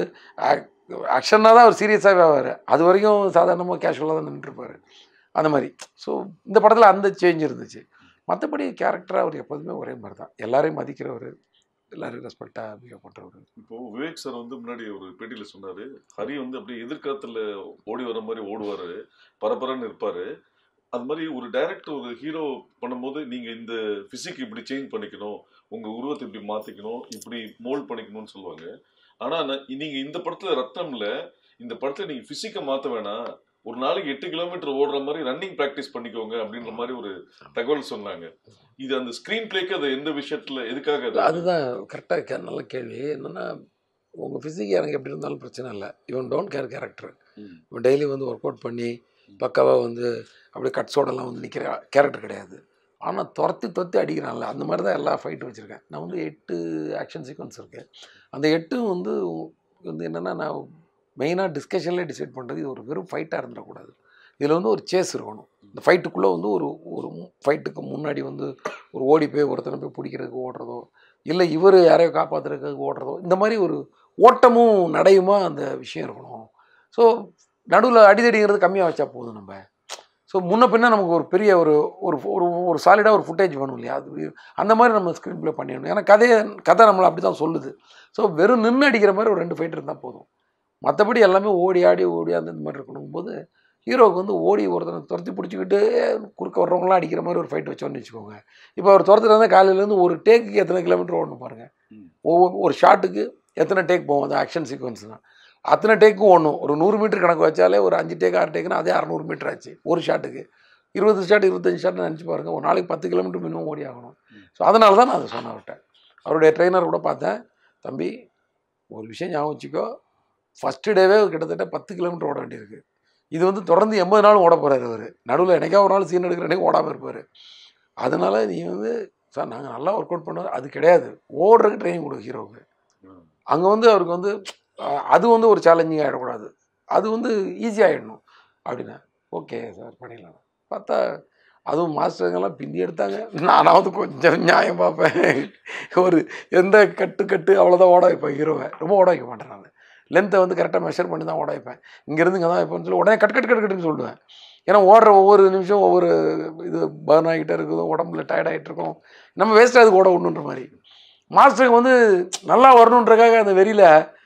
ஆக்ஷனாக தான் அவர் சீரியஸாகவே ஆவார் அது வரைக்கும் சாதாரணமாக கேஷுவலாக தான் நின்றுருப்பார் அந்த மாதிரி ஸோ இந்த படத்தில் அந்த சேஞ்ச் இருந்துச்சு மற்றபடி கேரக்டராக அவர் எப்போதுமே ஒரே மாதிரி தான் எல்லாரையும் மதிக்கிறவர் எல்லாரையும் ரெஸ்பெக்டாக பிஹேவ் பண்ணுறவர் இப்போ விவேக் சார் வந்து முன்னாடி ஒரு பேட்டியில சொன்னாரு ஹரி வந்து அப்படியே எதிர்காலத்துல ஓடி வர மாதிரி ஓடுவாரு பரபரன்னு இருப்பாரு அது மாதிரி ஒரு டைரக்டர் ஒரு ஹீரோ பண்ணும்போது நீங்க இந்த பிசிக் இப்படி சேஞ்ச் பண்ணிக்கணும் உங்க உருவத்தை இப்படி மாத்திக்கணும் இப்படி மோல்ட் பண்ணிக்கணும்னு சொல்லுவாங்க ஆனா நான் நீங்க இந்த படத்துல ரத்னம்ல இந்த படத்துல நீங்க பிசிக்கை மாத்த வேணாம் ஒரு நாளைக்கு எட்டு கிலோமீட்டர் ஓடுற மாதிரி ரன்னிங் பிராக்டிஸ் பண்ணிக்கோங்க அப்படின்ற மாதிரி ஒரு தகவல் சொன்னாங்க இது அந்த ஸ்கிரீன் பிளேக்கு அது எந்த விஷயத்துல எதுக்காக அது- அதுதான் கரெக்டாக நல்ல கேள்வி என்னென்னா உங்கள் ஃபிசிக் எனக்கு எப்படி இருந்தாலும் பிரச்சனை இல்லை இவன் டோன்ட் கேர் கேரக்டர் ம். இவன் டெய்லி வந்து ஒர்க் அவுட் பண்ணி பக்காவாக வந்து அப்படியே கட்ஸோடலாம் வந்து நிற்கிற கேரக்டர் கிடையாது ஆனால் துரத்தி துரத்தி அடிக்கிறான்ல அந்த மாதிரி தான் எல்லா ஃபைட்டும் வச்சுருக்கேன் நான் வந்து எட்டு ஆக்ஷன் சீக்வன்ஸ் இருக்கு அந்த எட்டும் வந்து வந்து என்னென்னா நான் மெயினாக டிஸ்கஷன்லேயே டிசைட் பண்ணுறது இது ஒரு வெறும் ஃபைட்டாக இருந்துடக்கூடாது இதில் வந்து ஒரு சேஸ் இருக்கணும் இந்த ஃபைட்டுக்குள்ளே வந்து ஒரு ஒரு ஃபைட்டுக்கு முன்னாடி வந்து ஒரு ஓடி போய் ஒருத்தனை போய் பிடிக்கிறதுக்கு ஓடுறதோ இல்லை இவர் யாரையோ காப்பாற்றுறதுக்கு ஓடுறதோ இந்த மாதிரி ஒரு ஓட்டமும் நடையுமா அந்த விஷயம் இருக்கணும் ஸோ நடுவில் அடிதடிங்கிறது கம்மியாக வச்சா போதும் நம்ம ஸோ முன்ன பின்ன நமக்கு ஒரு பெரிய ஒரு ஒரு ஒரு ஒரு சாலிடாக ஒரு ஃபுட்டேஜ் வேணும் இல்லையா அது அந்த மாதிரி நம்ம ஸ்க்ரீன் ப்ளே பண்ணிடணும் ஏன்னா கதையை கதை நம்மளை அப்படி தான் சொல்லுது ஸோ வெறும் நின்று அடிக்கிற மாதிரி ஒரு ரெண்டு ஃபைட் இருந்தால் போதும் மற்றபடி எல்லாமே ஓடி ஆடி ஓடி அந்த இந்த மாதிரி இருக்கணும் போது ஹீரோவுக்கு வந்து ஓடி ஒருத்தனை துரத்தி பிடிச்சிக்கிட்டு குறுக்க வர்றவங்களாம் அடிக்கிற மாதிரி ஒரு ஃபைட் வச்சோன்னு வச்சுக்கோங்க இப்போ அவர் துரத்துட்டு இருந்தால் காலையிலேருந்து ஒரு டேக்குக்கு எத்தனை கிலோமீட்டர் ஓடணும் பாருங்கள் ம். ஒவ்வொரு ஒரு ஷாட்டுக்கு எத்தனை டேக் போகும் அந்த ஆக்ஷன் சீக்வன்ஸ் தான் அத்தனை டேக்கும் ஓடணும் ஒரு நூறு மீட்டர் கணக்கு வச்சாலே ஒரு அஞ்சு டேக் ஆறு டேக்குன்னா அதே அறநூறு மீட்டர் ஆச்சு ஒரு ஷாட்டுக்கு இருபது ஷாட் இருபத்தஞ்சு ஷாட் நினச்சி பாருங்கள் ஒரு நாளைக்கு பத்து கிலோமீட்டர் மினிமம் ஓடி ஆகணும் ஸோ அதனால தான் நான் அதை சொன்னேன் அவர்கிட்ட அவருடைய ட்ரெயினர் கூட பார்த்தேன் தம்பி ஒரு விஷயம் ஞாபகம் வச்சுக்கோ ஃபஸ்ட்டு டேவே கிட்டத்தட்ட பத்து கிலோமீட்டர் ஓட வேண்டியிருக்கு இது வந்து தொடர்ந்து எண்பது நாளும் ஓட போகிறாரு அவர் நடுவில் என்னைக்கா ஒரு நாள் சீன் எடுக்கிற அன்னைக்கு ஓடாமல் இருப்பார் அதனால் நீ வந்து சார் நாங்கள் நல்லா ஒர்க் அவுட் பண்ணோம் அது கிடையாது ஓடுறதுக்கு ட்ரைனிங் கொடு ஹீரோவுக்கு ம். அங்கே வந்து அவருக்கு வந்து அஹ், அது வந்து ஒரு சேலஞ்சிங் ஆகிடக்கூடாது அது வந்து ஈஸி ஆகிடணும் அப்படின்னா ஓகே சார் பண்ணிடலாம் பார்த்தா அதுவும் மாஸ்டருங்கெல்லாம் பிந்தி எடுத்தாங்க நானாவது கொஞ்சம் நியாயம் பார்ப்பேன் ஒரு எந்த கட்டு கட்டு அவ்வளோதான் ஓட வைப்பேன் ஹீரோவை ரொம்ப ஓட வைக்க மாட்டேன் நான் லென்த்தை வந்து கரெக்டாக மெஷர் பண்ணி தான் ஓட வைப்பேன் இங்கேருந்து இங்கே தான் வைப்பேன்னு சொல்லி உடனே கட் கட் கட் கட்டுன்னு சொல்லுவேன் ஏன்னா ஓடுற ஒவ்வொரு நிமிஷம் ஒவ்வொரு இது பர்ன் ஆகிட்டே இருக்குது உடம்புல டயர்ட் ஆகிட்டு இருக்கும் நம்ம வேஸ்ட்டாக அதுக்கு ஓட விடணுன்ற மாதிரி மாஸ்டருக்கு வந்து நல்லா வரணுன்றக்காக அந்த வெறியில்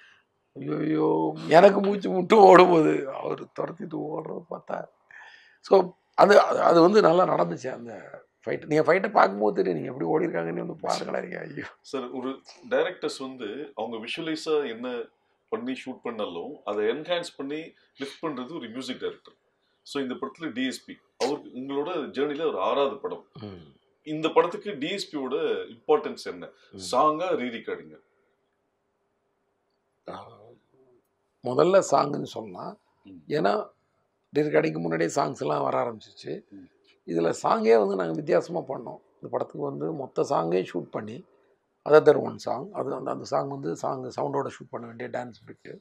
ஐயோ எனக்கு மூச்சு முட்டு ஓடும்போது அவர் துரத்திட்டு ஓடுறது பார்த்தா ஸோ அது அது- அது வந்து நல்லா நடந்துச்சு அந்த ஃபைட் நீங்கள் ஃபைட்டை பார்க்கும்போது தெரியும் நீங்கள் எப்படி ஓடி இருக்காங்கன்னு வந்து பாருங்களேன் நீங்கள் ஐயோ சார் ஒரு டைரக்டர்ஸ் வந்து அவங்க விஷுவலைஸா என்ன பண்ணி ஷூட் பண்ணாலும் அதை என்ஹான்ஸ் பண்ணி லிஃப்ட் பண்றது ஒரு மியூசிக் டைரக்டர் ஸோ இந்த படத்துல டிஎஸ்பி அவருக்கு உங்களோட ஜேர்னில ஒரு ஆறாவது படம் இந்த படத்துக்கு டிஎஸ்பியோட இம்பார்ட்டன்ஸ் என்ன சாங்கா ரீ ரெக்கார்டிங்க முதல்ல சாங்குன்னு சொல்லலாம் ம். ஏன்னா டிஸ்கார்டிங்க்கு முன்னாடியே சாங்ஸ் எல்லாம் வர ஆரம்பிச்சிச்சு ம். இதில் சாங்கே வந்து நாங்கள் வித்தியாசமாக பண்ணோம் இந்த படத்துக்கு வந்து மொத்த சாங்கே ஷூட் பண்ணி அதர் ஒன் சாங் அது அந்த அந்த சாங் வந்து சாங் சவுண்டோட ஷூட் பண்ண வேண்டிய டான்ஸ் பிட்டு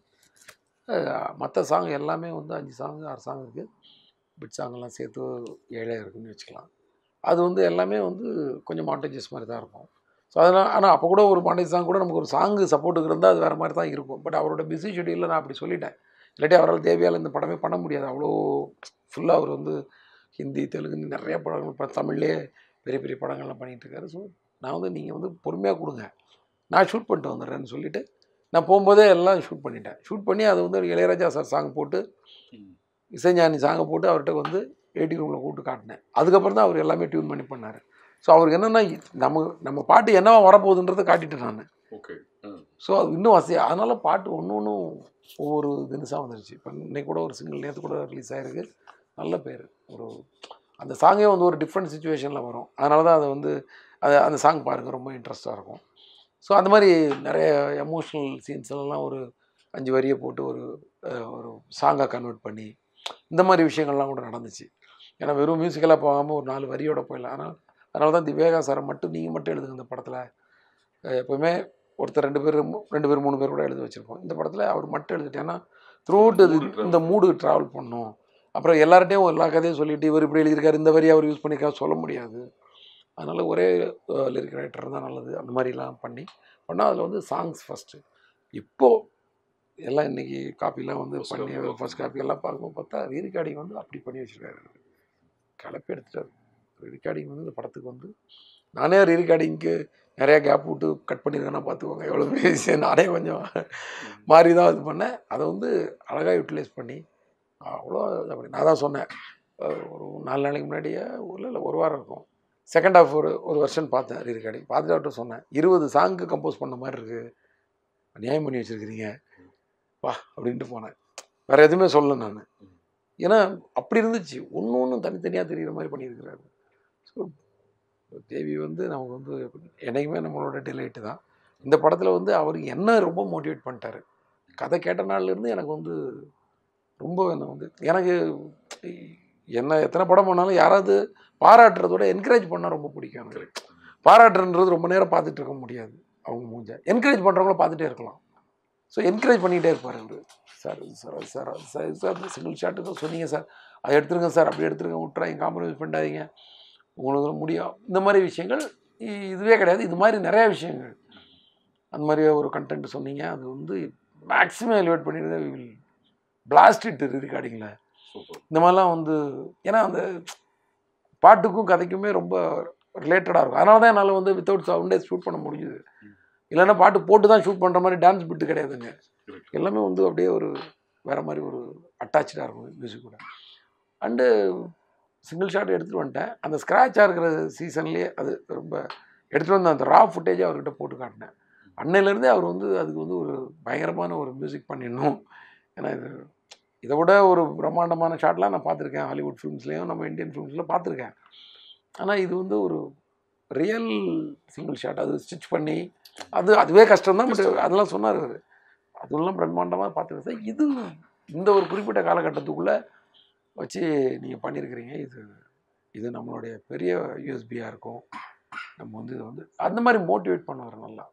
மற்ற சாங் எல்லாமே வந்து அஞ்சு சாங் ஆறு சாங் இருக்குது பிட் சாங்கெல்லாம் சேர்த்து ஏழே இருக்குன்னு வச்சுக்கலாம் அது வந்து எல்லாமே வந்து கொஞ்சம் மாண்டேஜஸ் மாதிரி தான் இருக்கும் ஸோ அதனால் ஆனால் அப்போ கூட ஒரு மாண்டேஜ் சாங் கூட நமக்கு ஒரு சாங்கு சப்போர்ட்டுக்கு இருந்தால் அது வேறு மாதிரி தான் இருக்கும் பட் அவரோட பிஸி ஷெடியூலில் நான் அப்படி சொல்லிட்டேன் இல்லாட்டி அவரால் தேவையால் இந்த படமே பண்ண முடியாது அவ்வளோ ஃபுல்லாக அவர் வந்து ஹிந்தி தெலுங்கு நிறைய படங்கள் இப்போ தமிழ்லேயே பெரிய பெரிய படங்கள்லாம் பண்ணிகிட்டு இருக்காரு ஸோ நான் வந்து நீங்கள் வந்து பொறுமையாக கொடுங்க நான் ஷூட் பண்ணிட்டு வந்துடுறேன்னு சொல்லிவிட்டு நான் போகும்போதே எல்லாம் ஷூட் பண்ணிட்டேன் ஷூட் பண்ணி அது வந்து இளையராஜா சார் சாங் போட்டு ம். இசைஞானி சாங்கை போட்டு அவர்கிட்ட வந்து எயிட்டி ரூமில் கூப்பிட்டு காட்டினேன் அதுக்கப்புறம் தான் அவர் எல்லாமே டியூன் பண்ணி பண்ணார் ஸோ அவருக்கு என்னென்னா நம்ம நம்ம பாட்டு என்னவா வரப்போகுதுன்றதை காட்டிட்டேன் நான் ஓகே ஸோ அது இன்னும் வசதியாக அதனால் பாட்டு ஒன்று ஒன்றும் ஒவ்வொரு தினசாக வந்துருச்சு இப்போ இன்னைக்கு கூட ஒரு சிங்கிள் நேற்று கூட ரிலீஸ் ஆகிருக்கு நல்ல பேர் ஒரு அந்த சாங்கே வந்து ஒரு டிஃப்ரெண்ட் சுச்சுவேஷனில் வரும் அதனால தான் அதை வந்து அது அந்த சாங் பாருங்கள் ரொம்ப இன்ட்ரெஸ்ட்டாக இருக்கும் ஸோ அந்த மாதிரி நிறைய எமோஷ்னல் சீன்ஸ் எல்லாம் ஒரு அஞ்சு வரியை போட்டு ஒரு அஹ், ஒரு சாங்காக கன்வெர்ட் பண்ணி இந்த மாதிரி விஷயங்கள்லாம் கூட நடந்துச்சு ஏன்னா வெறும் மியூசிக்கலாக போகாமல் ஒரு நாலு வரியோட போயிடலாம் ஆனால் அதனால தான் திவேகா சாரை மட்டும் நீங்கள் மட்டும் எழுதுங்க இந்த படத்தில் எப்போவுமே ஒருத்தர் ரெண்டு பேர் மூ- ரெண்டு பேர் மூணு பேர் கூட எழுதி வச்சுருப்போம் இந்த படத்தில் அவர் மட்டும் எழுதிட்டு ஏன்னா த்ரூ அவுட் Mood travel. இந்த மூடு ட்ராவல் பண்ணணும் அப்புறம் எல்லார்ட்டையும் எல்லா கதையும் சொல்லிட்டு இவர் இப்படி எழுதியிருக்காரு இந்த வரி அவர் யூஸ் பண்ணியிருக்காரு சொல்ல முடியாது அதனால் ஒரே லிரிக் ரைட்டர் தான் நல்லது அந்த மாதிரிலாம் பண்ணி பண்ணால் அதில் வந்து சாங்ஸ் ஃபஸ்ட்டு இப்போது எல்லாம் இன்னைக்கு காப்பிலாம் வந்து First பண்ணி copy. ஃபர்ஸ்ட் காப்பி எல்லாம் பார்க்கும்போது பார்த்தா ரீரிகார்டிங் வந்து அப்படி பண்ணி வச்சுருக்காரு கலப்பி எடுத்துட்டார் ரீரிகார்டிங் வந்து இந்த படத்துக்கு வந்து நானே ரீரிகார்டிங்க்கு நிறையா கேப் விட்டு கட் பண்ணியிருக்கேன்னா பார்த்துக்கோங்க எவ்வளோ பெரிய விஷயம் நானே கொஞ்சம் மாறி தான் இது பண்ணேன் அதை வந்து அழகாக யூட்டிலைஸ் பண்ணி அவ்வளோ இது பண்ணி நான் தான் சொன்னேன் அஹ் ஒரு நாலு நாளைக்கு முன்னாடியே இல்லை இல்லை ஒரு வாரம் இருக்கும் செகண்ட் ஹாஃப் ஒரு ஒரு வருஷன் பார்த்தேன் ரீரிகார்டிங் பார்த்துட்டு அவர்கிட்ட சொன்னேன் இருபது சாங்க்கு கம்போஸ் பண்ண மாதிரி இருக்குது நியாயம் பண்ணி வச்சுருக்கிறீங்க வா அப்படின்ட்டு போனேன் வேறு எதுவுமே சொல்லல நான் ஏன்னா அப்படி இருந்துச்சு ஒன்று ஒன்றும் தனித்தனியாக தெரிகிற மாதிரி பண்ணியிருக்கிறாரு ஸோ தேவி வந்து நமக்கு வந்து என்னைக்குமே நம்மளோட டிலைட்டு தான் இந்த படத்தில் வந்து அவர் என்ன ரொம்ப மோட்டிவேட் பண்ணிட்டாரு கதை கேட்ட நாள்லேருந்து எனக்கு வந்து ரொம்ப என்ன வந்து எனக்கு என்ன எத்தனை படம் பண்ணாலும் யாராவது பாராட்டுறதோட என்கரேஜ் பண்ணால் ரொம்ப பிடிக்கும் எனக்கு கரெக்ட் பாராட்டுன்றது ரொம்ப நேரம் பார்த்துட்டு இருக்க முடியாது அவங்க மூஞ்ச என்கரேஜ் பண்ணுறவங்கள பார்த்துட்டே இருக்கலாம் ஸோ என்கரேஜ் பண்ணிகிட்டே இருப்பார் அவர் sir sir sir sir sir single shot தான் சொன்னீங்க சார் அதை எடுத்துருங்க சார் அப்படி எடுத்துருங்க விட்றாங்க காம்ப்ரமைஸ் பண்ணாதீங்க உங்களுக்கு முடியும் இந்த மாதிரி விஷயங்கள் இ- இதுவே கிடையாது இது மாதிரி நிறைய விஷயங்கள் அந்த மாதிரி ஒரு கண்டென்ட் சொன்னீங்க அது வந்து மேக்ஸிமம் எலிவேட் பண்ணிடுறது வில் பிளாஸ்ட் இட் ரெக்கார்டிங்கில் சூப்பர் இந்த மாதிரிலாம் வந்து ஏன்னா அந்த பாட்டுக்கும் கதைக்குமே ரொம்ப ரிலேட்டடாக இருக்கும் அதனால தான் என்னால் வந்து வித்தவுட் சவுண்டே ஷூட் பண்ண முடியுது இல்லைன்னா பாட்டு போட்டு தான் ஷூட் பண்ணுற மாதிரி டான்ஸ் பிட்டு கிடையாதுங்க Correct. எல்லாமே வந்து அப்படியே ஒரு வேறு மாதிரி ஒரு அட்டாச்சாக இருக்கும் மியூசிக் கூட அண்டு சிங்கிள் ஷாட் எடுத்துகிட்டு வந்துட்டேன் அந்த ஸ்க்ராட்சாக இருக்கிற சீசன்லேயே அது ரொம்ப எடுத்துகிட்டு வந்து அந்த ரா ஃபுட்டேஜை அவர்கிட்ட போட்டு காட்டினேன் அன்னையிலேருந்தே அவர் வந்து அதுக்கு வந்து ஒரு பயங்கரமான ஒரு மியூசிக் பண்ணிடணும் ஏன்னா இது இதை விட ஒரு பிரம்மாண்டமான ஷாட்லாம் நான் பார்த்துருக்கேன் ஹாலிவுட் ஃபிலிம்ஸ்லேயும் நம்ம இந்தியன் ஃபிலிம்ஸில் பார்த்துருக்கேன் ஆனால் இது வந்து ஒரு ரியல் சிங்கிள் ஷாட் அது ஸ்டிச் பண்ணி அது அதுவே கஷ்டம் தான் பட் கஷ்டம். அதெல்லாம் சொன்னார் அவர் அதெல்லாம் பிரம்மாண்டமாக பார்த்துருக்கேன் இது இந்த ஒரு குறிப்பிட்ட காலகட்டத்துக்குள்ளே வச்சு நீங்கள் பண்ணியிருக்கிறீங்க இது இது நம்மளுடைய பெரிய யூஎஸ்பியாக இருக்கும் நம்ம வந்து இதை வந்து அந்த மாதிரி மோட்டிவேட் பண்ணுவார் நல்லா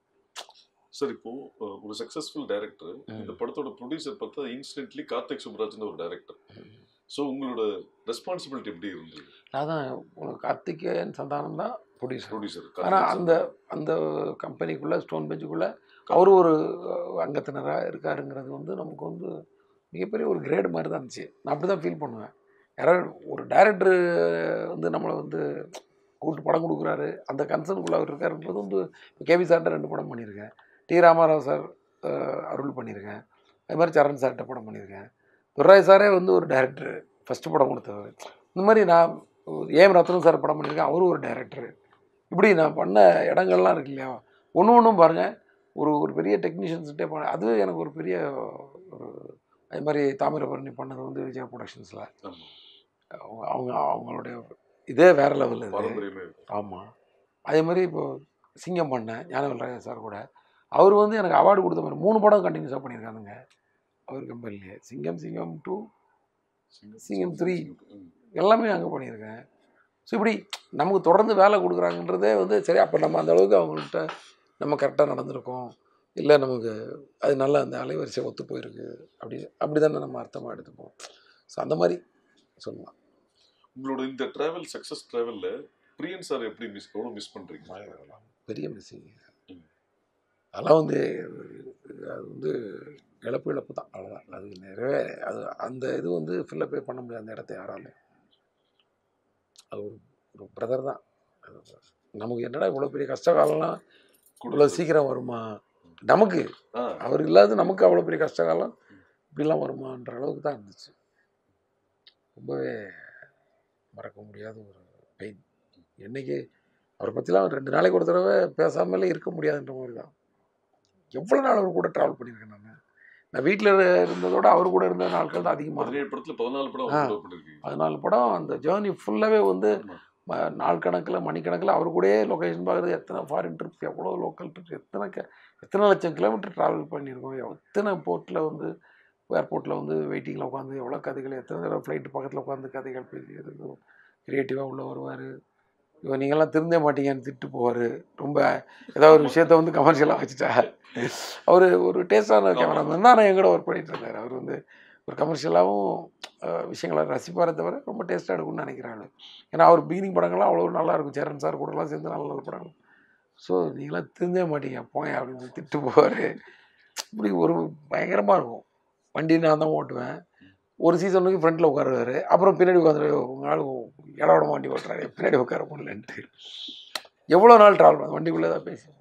சார் இப்போ அஹ், ஒரு சக்சஸ்ஃபுல் டைரக்டர் இந்த படத்தோட ப்ரொடியூசர் பார்த்தா இன்ஸ்டன்ட்லி கார்த்திக் சுப்ராஜ்னு ஒரு டைரக்டர் ஸோ உங்களோட ரெஸ்பான்சிபிலிட்டி எப்படி இருந்தது அதான் உங்களுக்கு கார்த்திகேயன் சந்தானம் தான் ப்ரொடியூசர் ப்ரொடியூசர் ஆனால் அந்த அந்த கம்பெனிக்குள்ளே ஸ்டோன் பெஞ்சுக்குள்ளே அவர் ஒரு அங்கத்தினராக இருக்காருங்கிறது வந்து நமக்கு வந்து மிகப்பெரிய ஒரு கிரேடு மாதிரி தான் இருந்துச்சு நான் அப்படி தான் ஃபீல் பண்ணுவேன் யாராவது ஒரு டைரக்டர் வந்து நம்மளை வந்து கூப்பிட்டு படம் கொடுக்குறாரு அந்த கன்சர்னுக்குள்ளே அவர் இருக்காருன்றது வந்து இப்போ கேபி சார்கிட்ட ரெண்டு படம் பண்ணியிருக்கேன் டி ராமாராவ் சார் அஹ், அருள் பண்ணியிருக்கேன் அது மாதிரி சரண் சார்கிட்ட படம் பண்ணியிருக்கேன் துர்ராய் சாரே வந்து ஒரு டைரக்டர் ஃபஸ்ட்டு படம் கொடுத்தவர் இந்த மாதிரி நான் ஏஎம் ரத்னம் சார் படம் பண்ணியிருக்கேன் அவரும் ஒரு டைரக்டர் இப்படி நான் பண்ண இடங்கள்லாம் இருக்கு இல்லையா ஒன்று ஒன்றும் பாருங்கள் ஒரு ஒரு பெரிய டெக்னீஷியன்ஸ்கிட்டே பண்ண அது எனக்கு ஒரு பெரிய ஒரு அது மாதிரி தாமிரபரணி பண்ணது வந்து விஜயா ப்ரொடக்ஷன்ஸில் ஆமா. அவங்க அவங்களுடைய இதே வேறு லெவலில் இது பாரம்பரியமே இருக்கு. ஆமாம் அதே மாதிரி இப்போ சிங்கம் பண்ணேன் ஞானவேல் சார் கூட அவர் வந்து எனக்கு அவார்டு கொடுத்த மாதிரி மூணு படம் கண்டினியூஸாக பண்ணியிருக்கானுங்க அவர் கம்பெனிலேயே சிங்கம் சிங்கம் டூ சிங்கம் த்ரீ. ம். எல்லாமே அங்கே பண்ணியிருக்கேன் ஸோ இப்படி நமக்கு தொடர்ந்து வேலை கொடுக்குறாங்கன்றதே வந்து சரி அப்போ நம்ம அந்த அளவுக்கு அவங்கள்ட்ட நம்ம கரெக்டாக நடந்திருக்கோம் இல்லை நமக்கு அது நல்ல அந்த அலைவரிசை ஒத்து போயிருக்கு அப்படி அப்படி தானே நம்ம அர்த்தமாக எடுத்துப்போம் ஸோ அந்த மாதிரி சொல்லலாம் உங்களோட இந்த டிராவல் சக்சஸ் டிராவல்ல பிரியன் சார் எப்படி மிஸ் எவ்வளவு மிஸ் பண்றீங்க அதெல்லாம் பெரிய மிஸ்ஸிங் ம். அதெல்லாம் வந்து அது வந்து இழப்பு இழப்பு தான் அவ்வளோதான் அது நிறைவே அது அந்த இது வந்து ஃபில்லப்பே பண்ண முடியாது அந்த இடத்த யாராலும் அது ஒரு ஒரு பிரதர் தான் அது நமக்கு என்னடா இவ்வளோ பெரிய கஷ்ட காலம்லாம் இவ்வளோ சீக்கிரம் வருமா நமக்கு ஆ, அவர் இல்லாத நமக்கு அவ்வளோ பெரிய கஷ்ட காலம் இப்படிலாம் வருமான்ற அளவுக்கு தான் இருந்துச்சு ரொம்பவே மறக்க முடியாத ஒரு பெயின் என்னைக்கு அவரை பற்றிலாம் ரெண்டு நாளைக்கு ஒரு தடவை பேசாமலே இருக்க முடியாதுன்ற மாதிரி தான் எவ்வளோ நாள் அவர் கூட ட்ராவல் பண்ணியிருக்கேன் நான் நான் வீட்டில் இருந்ததோட அவர் கூட இருந்த நாட்கள் தான் அதிகமாக பதினேழு படத்துல பதினாலு படம் ஆ. அவர் பண்ணிருக்கீங்க பதினாலு படம் அந்த ஜேர்னி ஃபுல்லாகவே வந்து ஆமா. ம- நாள் கணக்கில் மணிக்கணக்கில் அவர் கூடயே லொக்கேஷன் பார்க்குறது எத்தனை ஃபாரின் ட்ரிப் எவ்வளோ லோக்கல் ட்ரிப் எத்தனை க எத்தனை லட்சம் கிலோமீட்டர் ட்ராவல் பண்ணியிருக்கோம் எத்தனை போர்ட்டில் வந்து ஏர்போர்ட்டில் வந்து வெயிட்டிங்கில் உட்காந்து எவ்வளோ கதைகள் எத்தனை தடவை ஃப்ளைட்டு பக்கத்தில் உட்காந்து கதைகள் பேசி கிரியேட்டிவாக உள்ள வருவார் இவன் நீங்கள்லாம் திருந்தே மாட்டீங்கன்னு திட்டு போவார் ரொம்ப ஏதாவது ஒரு விஷயத்த வந்து கமர்ஷியலாக வச்சுட்டா அவர் ஒரு டேஸ்டான கேமராமேன் தான் நான் எங்கூட ஒர்க் பண்ணிட்டு இருந்தார் அவர் வந்து ஒரு கமர்ஷியலாகவும் விஷயங்களை ரசிப்பாரே தவிர ரொம்ப டேஸ்ட்டாக எடுக்கும்னு நினைக்கிறாங்க ஏன்னா அவர் பிகினிங் படங்கள்லாம் அவ்வளோ நல்லா இருக்கும் சேரன் சார் கூடலாம் சேர்ந்து நல்ல நல்ல படங்கள் ஸோ நீங்களாம் திருந்தவே மாட்டீங்க போங்க அப்படின்னு சொல்லி திட்டு போவார் இப்படி ஒரு பயங்கரமாக இருக்கும் வண்டி நான் தான் ஓட்டுவேன் ஒரு சீசனுக்கு ஃப்ரண்ட்டில் உட்காருவாரு அப்புறம் பின்னாடி உட்காந்து உங்கள் ஆள் இடம் விட வண்டி ஓட்டுறாரு பின்னாடி உட்கார முடியலன்ட்டு எவ்வளோ நாள் ட்ராவல் பண்ண வண்டிக்குள்ளே தான் பேசி